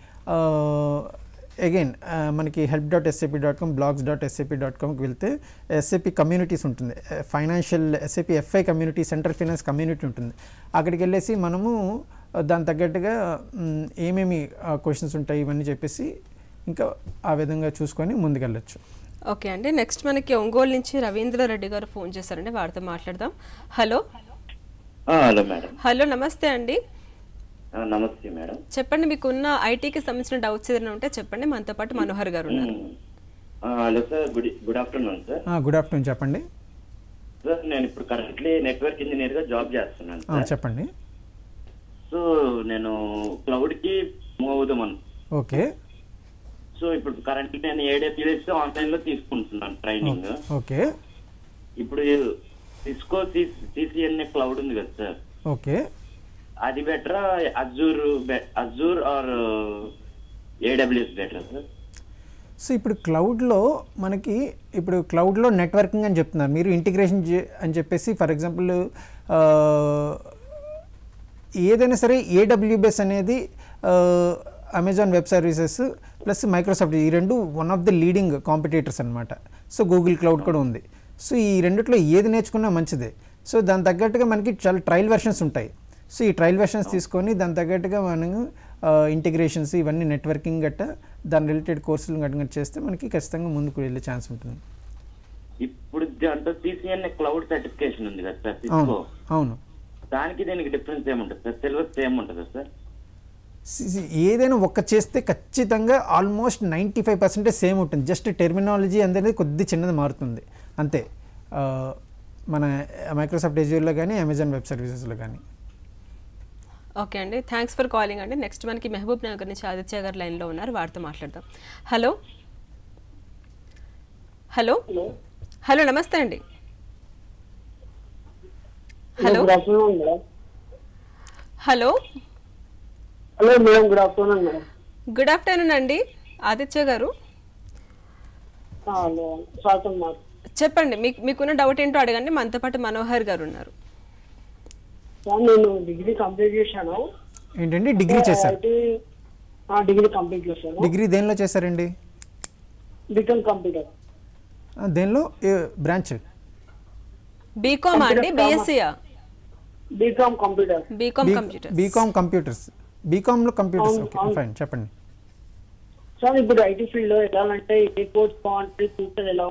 అగైన్ మనకి help dot SAP dot com blogs dot SAP dot కామ్కి వెళ్తే ఎస్ఏపీ కమ్యూనిటీస్ ఉంటుంది financial SAP FI community central finance community ఉంటుంది అక్కడికి వెళ్ళేసి మనము ఆ, దాని తగ్గట్టుగా మ్, ఏమేమి క్వశ్చన్స్ ఉంటాయి ఇవన్నీ చెప్పేసి ఇంకా ఆ విధంగా చూసుకొని ముందుకెళ్ళచ్చు ఓకే అండి నెక్స్ట్ మనకి ఒంగోలు నుంచి రవీంద్ర రెడ్డి గారు ఫోన్ చేశారండి వారితో మాట్లాడదాం హలో హలో మేడం హలో నమస్తే అండి ఆ, నమస్తే మేడం చెప్పండి మీకున్న ఐటీకి సంబంధించిన డౌట్స్ ఏదైనా ఉంటే చెప్పండి మనతో పాటు మనోహర్ గారు ఉన్నారు ఆ, hello sir good good afternoon sir good afternoon చెప్పండి సార్ నేను ఇప్పుడు కరెంట్లీ నెట్వర్క్ ఇంజనీర్ గా జాబ్ చేస్తున్నాను ఆ, సార్ చెప్పండి సో నేను క్లౌడ్ కి మూవ్ అవుదాం అను ఓకే సో ఇప్పుడు కరెంట్లీ నేను ఏడబ్ల్యూఎస్ ఆన్లైన్ లో తీసుకుంటున్నాను ట్రైనింగ్ ఓకే ఇప్పుడు సిస్కో సిసిఎన్ఏ క్లౌడ్ ఉంది కదా సార్ ఓకే అది బెటరా Azure Azure or AWS better sir so ఇప్పుడు క్లౌడ్లో మనకి ఇప్పుడు క్లౌడ్లో నెట్వర్కింగ్ అని చెప్తున్నారు మీరు ఇంటిగ్రేషన్ అని చెప్పేసి ఫర్ ఎగ్జాంపుల్ ఏదైనా సరే ఏడబ్ల్యూబిఎస్ అనేది Amazon web services plus Microsoft ఈ రెండు one of the leading competitors అనమాట సో గూగుల్ క్లౌడ్ కూడా ఉంది సో ఈ రెండిట్లో ఏది నేర్చుకున్నా మంచిదే సో దాని తగ్గట్టుగా మనకి చాలా ట్రయల్ వెర్షన్స్ ఉంటాయి సో ఈ ట్రయల్ వెర్షన్స్ తీసుకొని దాని తగ్గట్టుగా మనం ఇంటిగ్రేషన్స్ ఇవన్నీ నెట్వర్కింగ్ గట్ట దాని రిలేటెడ్ కోర్సులు గట్ట చేస్తే మనకి ఖచ్చితంగా ముందుకు వెళ్ళే ఛాన్స్ ఉంటుంది ఇప్పుడు అంటే టీసీఎన్ క్లౌడ్ సర్టిఫికేషన్ ఉంది కదా సార్ అవును సిస్కో అవును దానికి దీనికి డిఫరెన్స్ ఏముంటుంది సార్ సిలబస్ సేమ్ ఉంటుందా సార్ సి- సి- ఏదైనా ఒక్క చేస్తే ఖచ్చితంగా almost ninety five percentage same ఉంటుంది జస్ట్ టెర్మినాలజీ అనేది కొద్ది చిన్నది మారుతుంది అంతే ఆ, మన మైక్రోసాఫ్ట్ ఎజ్యూర్లో కానీ అమెజాన్ వెబ్ సర్వీసెస్లో కానీ ఓకే అండి థ్యాంక్స్ ఫర్ కాలింగ్ అండి నెక్స్ట్ మనకి మహబూబ్ నగర్ నుంచి ఆదిత్య గారు లైన్లో ఉన్నారు వారితో మాట్లాడదాం హలో హలో హలో నమస్తే అండి hello good afternoon madam hello hello madam good afternoon madam good afternoon అండి ఆదిత్య గారు హలో స్వాగతం మాకు చెప్పండి మీకు మీకున్న డౌట్ ఏంటో అడగండి మనతో పాటు మనోహర్ గారు ఉన్నారు సార్ నేను డిగ్రీ కంప్లీట్ చేశాను ఏంటండి డిగ్రీ చేశారు అయితే ఆ, డిగ్రీ కంప్లీట్ చేశాను డిగ్రీ దేనిలో చేశారండి బీకామ్ కంప్యూటర్ ఆ, దేనిలో ఏ బ్రాంచ్ బీకామ్ అండి బిఎస్సీయా BCom computer BCom computer BCom computers బీకామ్లో కంప్యూటర్స్ అవును, ఓకే అవును. ఫైన్ చెప్పండి సార్ ఇప్పుడు ఐటీ ఫీల్డ్ లో వెళ్ళాలంటే ఏ కోర్స్ బాగుంటుంది ఫ్యూచర్ ఎలా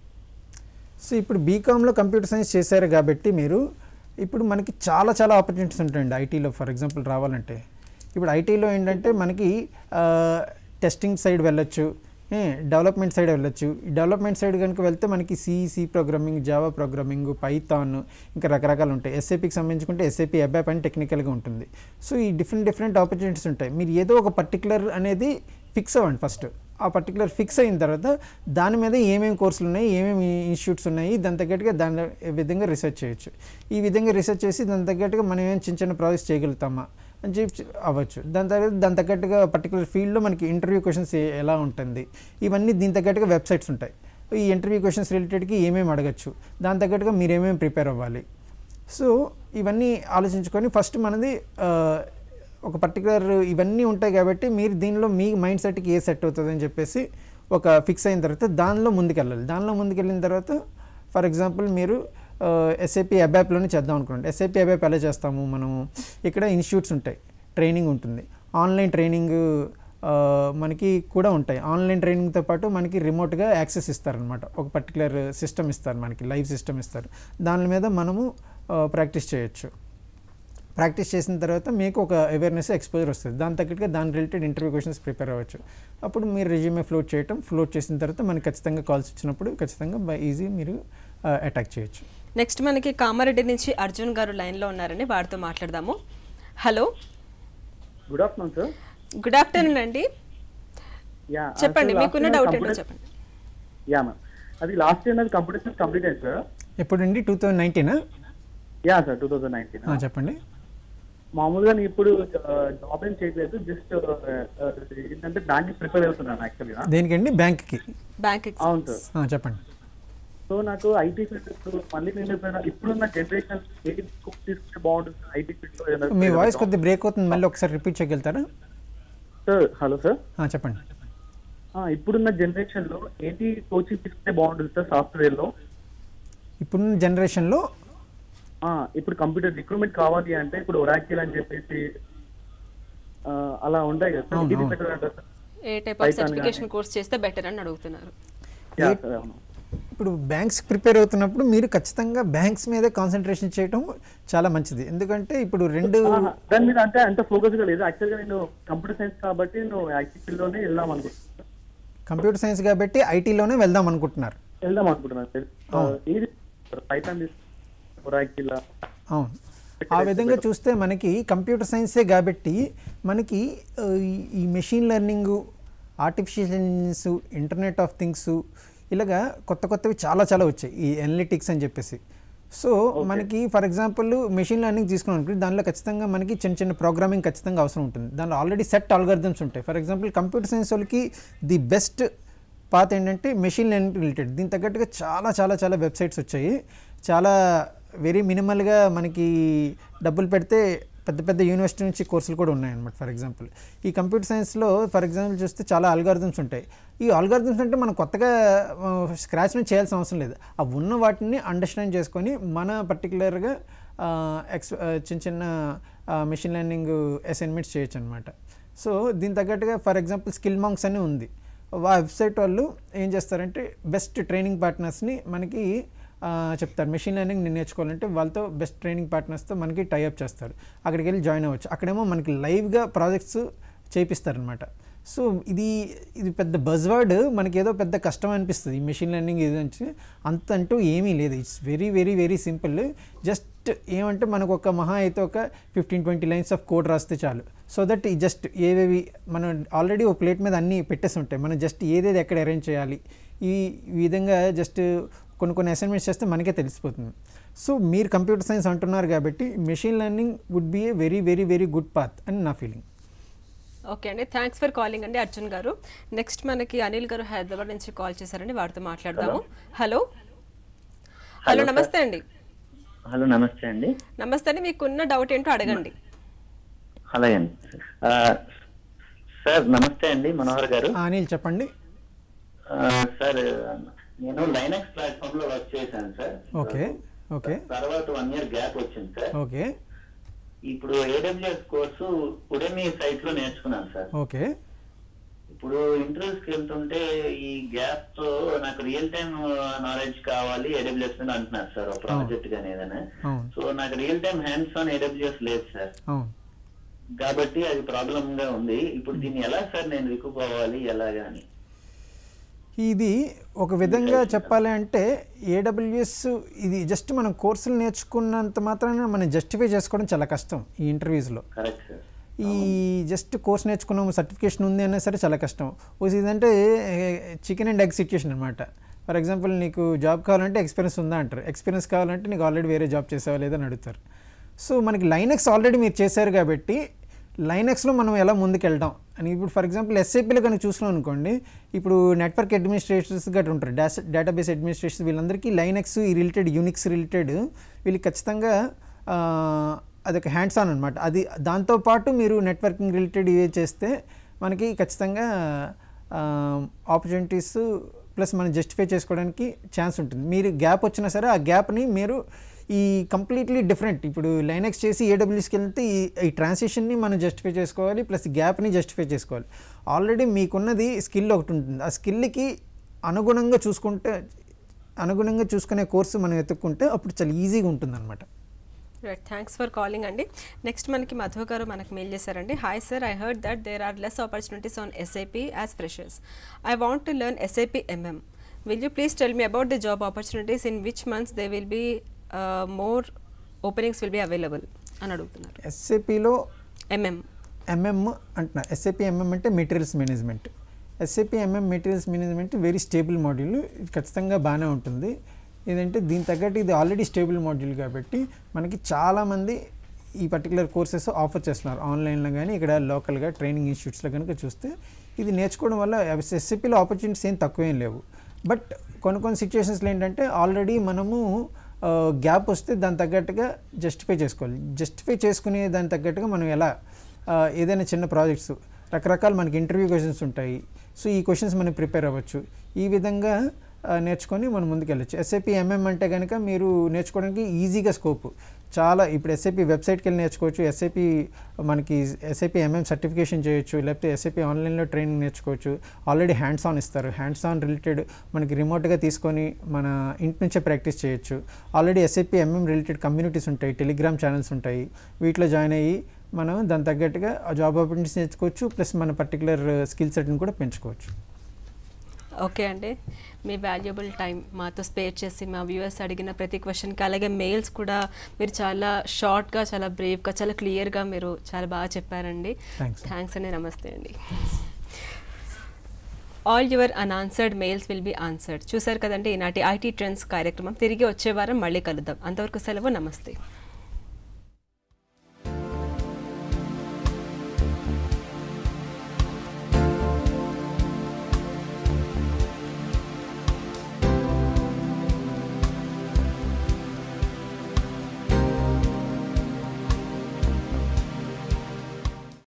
సో ఇప్పుడు బీకామ్లో కంప్యూటర్ సైన్స్ చేశారు కాబట్టి మీరు ఇప్పుడు మనకి చాలా చాలా ఆపర్చునిటీస్ ఉంటాయండి ఐటీలో ఫర్ ఎగ్జాంపుల్ రావాలంటే ఇప్పుడు ఐటీలో ఏంటంటే మనకి టెస్టింగ్ సైడ్ వెళ్ళొచ్చు డెవలప్మెంట్ సైడ్ వెళ్ళొచ్చు ఈ డెవలప్మెంట్ సైడ్ కనుక వెళ్తే మనకి C C programming Java programming Python ఇంకా రకరకాలు ఉంటాయి ఎస్ఏపికి సంబంధించుకుంటే ఎస్ఏపి అబ్యాప్ అని టెక్నికల్గా ఉంటుంది సో ఈ డిఫరెంట్ డిఫరెంట్ ఆపర్చునిటీస్ ఉంటాయి మీరు ఏదో ఒక పర్టికులర్ అనేది ఫిక్స్ అవ్వండి ఫస్ట్ ఆ పర్టికులర్ ఫిక్స్ అయిన తర్వాత దాని మీద ఏమేమి కోర్సులు ఉన్నాయి ఏమేమి ఇన్స్టిట్యూట్స్ ఉన్నాయి దాని తగ్గట్టుగా దాని విధంగా రీసెర్చ్ చేయొచ్చు ఈ విధంగా రీసెర్చ్ చేసి దాని తగ్గట్టుగా మనం ఏం చిన్న చిన్న ప్రాజెక్ట్స్ చేయగలుగుతామా అని చెప్పి అవ్వచ్చు దాని తర్వాత దాని తగ్గట్టుగా పర్టికులర్ ఫీల్డ్లో మనకి ఇంటర్వ్యూ క్వశ్చన్స్ ఎలా ఉంటుంది ఇవన్నీ దీని తగ్గట్టుగా వెబ్సైట్స్ ఉంటాయి ఈ ఇంటర్వ్యూ క్వశ్చన్స్ రిలేటెడ్కి ఏమేమి అడగచ్చు దాని తగ్గట్టుగా మీరు ఏమేమి ప్రిపేర్ అవ్వాలి సో ఇవన్నీ ఆలోచించుకొని ఫస్ట్ మనది ఆ, ఒక పర్టికులర్ ఇవన్నీ ఉంటాయి కాబట్టి మీరు దీనిలో మీ మైండ్ సెట్కి ఏ సెట్ అవుతుంది అని చెప్పేసి ఒక ఫిక్స్ అయిన తర్వాత దానిలో ముందుకెళ్ళాలి దానిలో ముందుకెళ్ళిన తర్వాత ఫర్ ఎగ్జాంపుల్ మీరు ఎస్ఏపి అబ్యాప్లోనే చేద్దాం అనుకోండి ఎస్ఏపి అబ్యాప్ ఎలా చేస్తాము మనం ఇక్కడ ఇన్స్టిట్యూట్స్ ఉంటాయి ట్రైనింగ్ ఉంటుంది ఆన్లైన్ ట్రైనింగ్ ఆ, మనకి కూడా ఉంటాయి ఆన్లైన్ ట్రైనింగ్తో పాటు మనకి రిమోట్గా యాక్సెస్ ఇస్తారనమాట ఒక పర్టికులర్ సిస్టమ్ ఇస్తారు మనకి లైవ్ సిస్టమ్ ఇస్తారు దాని మీద మనము ప్రాక్టీస్ చేయొచ్చు ప్రాక్టీస్ చేసిన తర్వాత మీకు ఒక అవేర్నెస్ ఎక్స్పోజర్ వస్తుంది దాని తగ్గట్టుగా దాని రిలేటెడ్ ఇంటర్వ్యూ క్వశ్చన్స్ ప్రిపేర్ అవ్వచ్చు అప్పుడు మీరు రెజ్యూమే ఫ్లోట్ చేయటం ఫ్లోట్ చేసిన తర్వాత మనకి ఖచ్చితంగా కాల్స్ వచ్చినప్పుడు ఖచ్చితంగా బై ఈజీ మీరు అటాక్ చేయొచ్చు నెక్స్ట్ మనకి కామారెడ్డి నుంచి అర్జున్ గారు లైన్లో ఉన్నారండి వారితో మాట్లాడదాము hello good afternoon sir good afternoon అండి యా చెప్పండి మీకున్న డౌట్ ఏంటో చెప్పండి యా మ్యామ్ అది లాస్ట్ ఇయర్ నాది కంప్యూటర్ సైన్స్ కంప్లీట్ అయింది సార్ ఎప్పుడండి టూ థౌజండ్ నైన్టీనా yeah sir two thousand nineteen చెప్పండి మామూలుగా నేను ఇప్పుడు జాబ్ ఏం చేయట్లేదు జస్ట్ ఏంటంటే బ్యాంక్ ప్రిపేర్ అవుతున్నాను యాక్చువల్గా దేనికండి బ్యాంక్కి బ్యాంక్ అవును సార్ చెప్పండి సో నాకు ఐటీ ఫీల్డ్ మళ్ళీ నేను ఎప్పుడైనా ఇప్పుడున్న జనరేషన్ ఏది స్కోప్ తీసుకుంటే బాగుంటుంది ఐటీ ఫీల్డ్ మీ వాయిస్ కొద్దిగా బ్రేక్ అవుతుంది మళ్ళీ ఒకసారి రిపీట్ చేయగలుగుతారా సార్ హలో సార్ ఆ, చెప్పండి ఇప్పుడున్న జనరేషన్ లో ఏంటి కోచింగ్ తీసుకుంటే బాగుంటుంది సార్ సాఫ్ట్వేర్ లో ఇప్పుడున్న జనరేషన్లో ఆ, ఇప్పుడు కంప్యూటర్ రిక్రూట్మెంట్ కావాలి అంటే ఇప్పుడు ఒరాకిల్ అని చెప్పేసి ఆ, అలా ఉంటాయి కదా సార్ అవును, ఇది అవును. బెటర్ అంటారు సార్ ఏ టైప్ ఆఫ్ Python సర్టిఫికేషన్ గానీ. కోర్స్ చేస్తే బెటర్ అని అడుగుతున్నారు యా సార్ అవును ఇప్పుడు బ్యాంక్స్ ప్రిపేర్ అవుతున్నప్పుడు మీరు ఖచ్చితంగా బ్యాంక్స్ మీదే కాన్సన్ట్రేషన్ చేయడం చాలా మంచిది ఎందుకంటే ఇప్పుడు రెండు ఆహా, దాని మీద అంటే అంత ఫోకస్ గా లేదు యాక్చువల్ గా నేను కంప్యూటర్ సైన్స్ కాబట్టి నేను ఐటీ ఫీల్డ్ లోనే వెళ్దాం అనుకుంటున్నాను కంప్యూటర్ సైన్స్ కాబట్టి ఐటీలోనే వెళ్దాం అనుకుంటున్నారు వెళ్దాం అనుకుంటున్నాను సార్ ఆ, ఏది పైథాన్ ఒరాకిల్ అవును ఆ విధంగా చూస్తే మనకి కంప్యూటర్ సైన్సే కాబట్టి మనకి ఆ, ఈ- ఈ machine learning artificial intelligence internet of things ఇలాగా కొత్త కొత్తవి చాలా చాలా వచ్చాయి ఈ అనలిటిక్స్ అని చెప్పేసి సో మనకి ఫర్ ఎగ్జాంపుల్ మెషిన్ లెర్నింగ్ తీసుకున్నాం అనుకోండి దానిలో ఖచ్చితంగా మనకి చిన్న చిన్న ప్రోగ్రామింగ్ ఖచ్చితంగా అవసరం ఉంటుంది దానిలో ఆల్రెడీ సెట్ ఆల్గరిథమ్స్ ఉంటాయి ఫర్ ఎగ్జాంపుల్ కంప్యూటర్ సైన్స్ వాళ్ళకి ది బెస్ట్ పాత్ ఏంటంటే మెషిన్ లెర్నింగ్ రిలేటెడ్ దీని తగ్గట్టుగా చాలా చాలా చాలా వెబ్సైట్స్ వచ్చాయి చాలా వెరీ మినిమల్గా మనకి డబ్బులు పెడితే పెద్ద పెద్ద యూనివర్సిటీ నుంచి కోర్సులు కూడా ఉన్నాయన్నమాట ఫర్ ఎగ్జాంపుల్ ఈ కంప్యూటర్ సైన్స్లో ఫర్ ఎగ్జాంపుల్ చూస్తే చాలా అల్గారిథమ్స్ ఉంటాయి ఈ అల్గారిథమ్స్ అంటే మనం కొత్తగా స్క్రాచ్ నుంచి చేయాల్సిన అవసరం లేదు ఆ ఉన్న వాటిని అండర్స్టాండ్ చేసుకొని మన పర్టికులర్గా ఎక్స్ చిన్న చిన్న మెషిన్ లెర్నింగ్ అసైన్మెంట్స్ చేయొచ్చు అనమాట సో దీని తగ్గట్టుగా ఫర్ ఎగ్జాంపుల్ స్కిల్ మాంక్స్ అని ఉంది ఆ వెబ్సైట్ వాళ్ళు ఏం చేస్తారంటే బెస్ట్ ట్రైనింగ్ పార్ట్నర్స్ని మనకి ఆ, చెప్తారు మెషిన్ లెర్నింగ్ నేను నేర్చుకోవాలంటే వాళ్ళతో బెస్ట్ ట్రైనింగ్ పార్ట్నర్స్తో మనకి టైఅప్ చేస్తారు అక్కడికి వెళ్ళి జాయిన్ అవ్వచ్చు అక్కడేమో మనకి లైవ్గా ప్రాజెక్ట్స్ చేపిస్తారనమాట సో ఇది ఇది పెద్ద బజ్వర్డ్ మనకి ఏదో పెద్ద కష్టం అనిపిస్తుంది ఈ మెషిన్ లెర్నింగ్ ఇది నుంచి అంత అంటూ ఏమీ లేదు it's very very very simple just ఏమంటే మనకు ఒక మహా అయితే ఒక fifteen twenty lines of code రాస్తే చాలు సో దట్ ఈ జస్ట్ ఏవేవి మనం ఆల్రెడీ ఒక ప్లేట్ మీద అన్నీ పెట్టేసి ఉంటాయి మనం జస్ట్ ఏదేది ఎక్కడ అరేంజ్ చేయాలి ఈ ఈ విధంగా జస్ట్ కొన్ని కొన్ని అసైన్మెంట్స్ చేస్తే మనకే తెలిసిపోతుంది సో మీరు కంప్యూటర్ సైన్స్ అంటున్నారు కాబట్టి machine learning would be a very very very good path అని నా ఫీలింగ్ ఓకే అండి థ్యాంక్స్ ఫర్ కాలింగ్ అండి అర్జున్ గారు నెక్స్ట్ మనకి అనిల్ గారు హైదరాబాద్ నుంచి కాల్ చేశారండి వారితో మాట్లాడదాము హలో హలో నమస్తే అండి హలో నమస్తే అండి నమస్తే అండి మీకున్న డౌట్ ఏంటో అడగండి అలాగే అండి ఆ, సార్ నమస్తే అండి మనోహర్ గారు ఆ, అనిల్ చెప్పండి ఆ, సార్ నేను లైనక్స్ ప్లాట్ఫామ్ లో వర్క్ చేశాను సార్ ఓకే ఓకే తర్వాత వన్ ఇయర్ గ్యాప్ వచ్చింది సార్ ఓకే ఇప్పుడు ఏడబ్ల్యూఎస్ కోర్సు ఉడమి సైట్ లో నేర్చుకున్నాను సార్ ఓకే ఇప్పుడు ఇంటర్వ్యూస్ కి వెళ్తుంటే ఈ గ్యాప్ తో నాకు రియల్ టైం నాలెడ్జ్ కావాలి ఏడబ్ల్యూఎస్ మీద అంటున్నారు సార్ ఒక ప్రాజెక్ట్ కానీ ఏదైనా అవును సో నాకు real time hands on AWS లేదు సార్ అవును కాబట్టి అది ప్రాబ్లం గా ఉంది ఇప్పుడు దీన్ని ఎలా సార్ నేను రిక్కుపోవాలి ఎలాగా అని ఇది ఒక విధంగా చెప్పాలి అంటే ఏడబ్ల్యూఎస్ ఇది జస్ట్ మనం కోర్సులు నేర్చుకున్నంత మాత్రాన మనం జస్టిఫై చేసుకోవడం చాలా కష్టం ఈ ఇంటర్వ్యూస్లో కరెక్ట్ సార్ ఈ జస్ట్ కోర్స్ నేర్చుకున్నాము సర్టిఫికేషన్ ఉంది అన్నా సరే చాలా కష్టం ఓ ఇదంటే చికెన్ అండ్ ఎగ్ సిచ్యుయేషన్ అనమాట ఫర్ ఎగ్జాంపుల్ నీకు జాబ్ కావాలంటే ఎక్స్పీరియన్స్ ఉందా అంటారు ఎక్స్పీరియన్స్ కావాలంటే నీకు ఆల్రెడీ వేరే జాబ్ చేసావా లేదని అడుగుతారు సో మనకి లైనక్స్ ఆల్రెడీ మీరు చేశారు కాబట్టి లైనక్స్లో మనం ఎలా ముందుకెళ్దాం అని ఇప్పుడు ఫర్ ఎగ్జాంపుల్ ఎస్ఏపీలో కనుక చూసినాం అనుకోండి ఇప్పుడు నెట్వర్క్ అడ్మినిస్ట్రేటర్స్ గట్రా ఉంటారు డాస్ డేటాబేస్ అడ్మినిస్ట్రేషన్ వీళ్ళందరికీ లైనక్స్ ఈ రిలేటెడ్ యూనిక్స్ రిలేటెడ్ వీళ్ళకి ఖచ్చితంగా ఆ, అదొక హ్యాండ్స్ ఆన్ అనమాట అది దాంతోపాటు మీరు నెట్వర్కింగ్ రిలేటెడ్ ఇవే చేస్తే మనకి ఖచ్చితంగా ఆపర్చునిటీస్ ప్లస్ మనం జస్టిఫై చేసుకోవడానికి ఛాన్స్ ఉంటుంది మీరు గ్యాప్ వచ్చినా సరే ఆ గ్యాప్ని మీరు ఈ కంప్లీట్లీ డిఫరెంట్ ఇప్పుడు లైనక్స్ చేసి ఏడబ్ల్యూస్కి వెళ్తే ఈ ఈ ట్రాన్సిషన్ని మనం జస్టిఫై చేసుకోవాలి ప్లస్ గ్యాప్ని జస్టిఫై చేసుకోవాలి ఆల్రెడీ మీకున్నది స్కిల్ ఒకటి ఉంటుంది ఆ స్కిల్కి అనుగుణంగా చూసుకుంటే అనుగుణంగా చూసుకునే కోర్సు మనం ఎత్తుక్కుంటే అప్పుడు చాలా ఈజీగా ఉంటుందన్నమాట రైట్ థ్యాంక్స్ ఫర్ కాలింగ్ అండి నెక్స్ట్ మనకి మధు గారు మనకు మెయిల్ చేశారండి hi sir I heard that there are less opportunities on SIP as freshers I want to learn SIP MM will you please tell me about the job opportunities in which months they will be more openings will be available అని అడుగుతున్నారు ఎస్ఏపిలో MM MM అంటున్నా SAP MM అంటే materials management SAP MM materials management very stable module ఇది ఖచ్చితంగా బాగానే ఉంటుంది ఏదంటే దీని తగ్గట్టు ఇది ఆల్రెడీ స్టేబుల్ మాడ్యూల్ కాబట్టి మనకి చాలామంది ఈ పర్టికులర్ కోర్సెస్ ఆఫర్ చేస్తున్నారు ఆన్లైన్లో కానీ ఇక్కడ లోకల్గా ట్రైనింగ్ ఇన్స్టిట్యూట్స్లో కనుక చూస్తే ఇది నేర్చుకోవడం వల్ల ఎస్ఏపీలో ఆపర్చునిటీస్ ఏం తక్కువేం లేవు బట్ కొన్ని కొన్ని సిచ్యువేషన్స్లో ఏంటంటే ఆల్రెడీ మనము గ్యాప్ వస్తే దాని తగ్గట్టుగా జస్టిఫై చేసుకోవాలి జస్టిఫై చేసుకునే దాని తగ్గట్టుగా మనం ఎలా ఆ, ఏదైనా చిన్న ప్రాజెక్ట్స్ రకరకాల మనకి ఇంటర్వ్యూ క్వశ్చన్స్ ఉంటాయి సో ఈ క్వశ్చన్స్ మనం ప్రిపేర్ అవ్వచ్చు ఈ విధంగా ఆ, నేర్చుకొని మనం ముందుకెళ్ళచ్చు ఎస్ఏపి ఎంఎం అంటే కనుక మీరు నేర్చుకోవడానికి ఈజీగా స్కోప్ చాలా ఇప్పుడు ఎస్ఏపి వెబ్సైట్కి వెళ్ళి నేర్చుకోవచ్చు ఎస్ఏపి మనకి ఎస్ఏపి ఎంఎం సర్టిఫికేషన్ చేయొచ్చు లేకపోతే ఎస్ఏపి ఆన్లైన్లో ట్రైనింగ్ నేర్చుకోవచ్చు ఆల్రెడీ హ్యాండ్స్ ఆన్ ఇస్తారు హ్యాండ్స్ ఆన్ రిలేటెడ్ మనకి రిమోట్గా తీసుకొని మన ఇంటి నుంచే ప్రాక్టీస్ చేయొచ్చు already SAP MM related communities ఉంటాయి టెలిగ్రామ్ ఛానల్స్ ఉంటాయి వీటిలో జాయిన్ అయ్యి మనం దాని తగ్గట్టుగా ఆ జాబ్ ఆపర్చునిటీస్ నేర్చుకోవచ్చు ప్లస్ మన పర్టికులర్ స్కిల్ సెట్ని కూడా పెంచుకోవచ్చు ఓకే అండి మీ వాల్యుబుల్ టైం మాతో స్పేర్ చేసి మా వ్యూవర్స్ అడిగిన ప్రతి క్వశ్చన్కి అలాగే మెయిల్స్ కూడా మీరు చాలా షార్ట్గా చాలా బ్రీఫ్గా చాలా క్లియర్గా మీరు చాలా బాగా చెప్పారండి Thanks. థ్యాంక్స్ అండి నమస్తే అండి all your unanswered mails will be answered చూసారు కదండి ఈనాటి ఐటీ ట్రెండ్స్ కార్యక్రమం తిరిగి వచ్చే వారం మళ్ళీ కలుద్దాం అంతవరకు సెలవు నమస్తే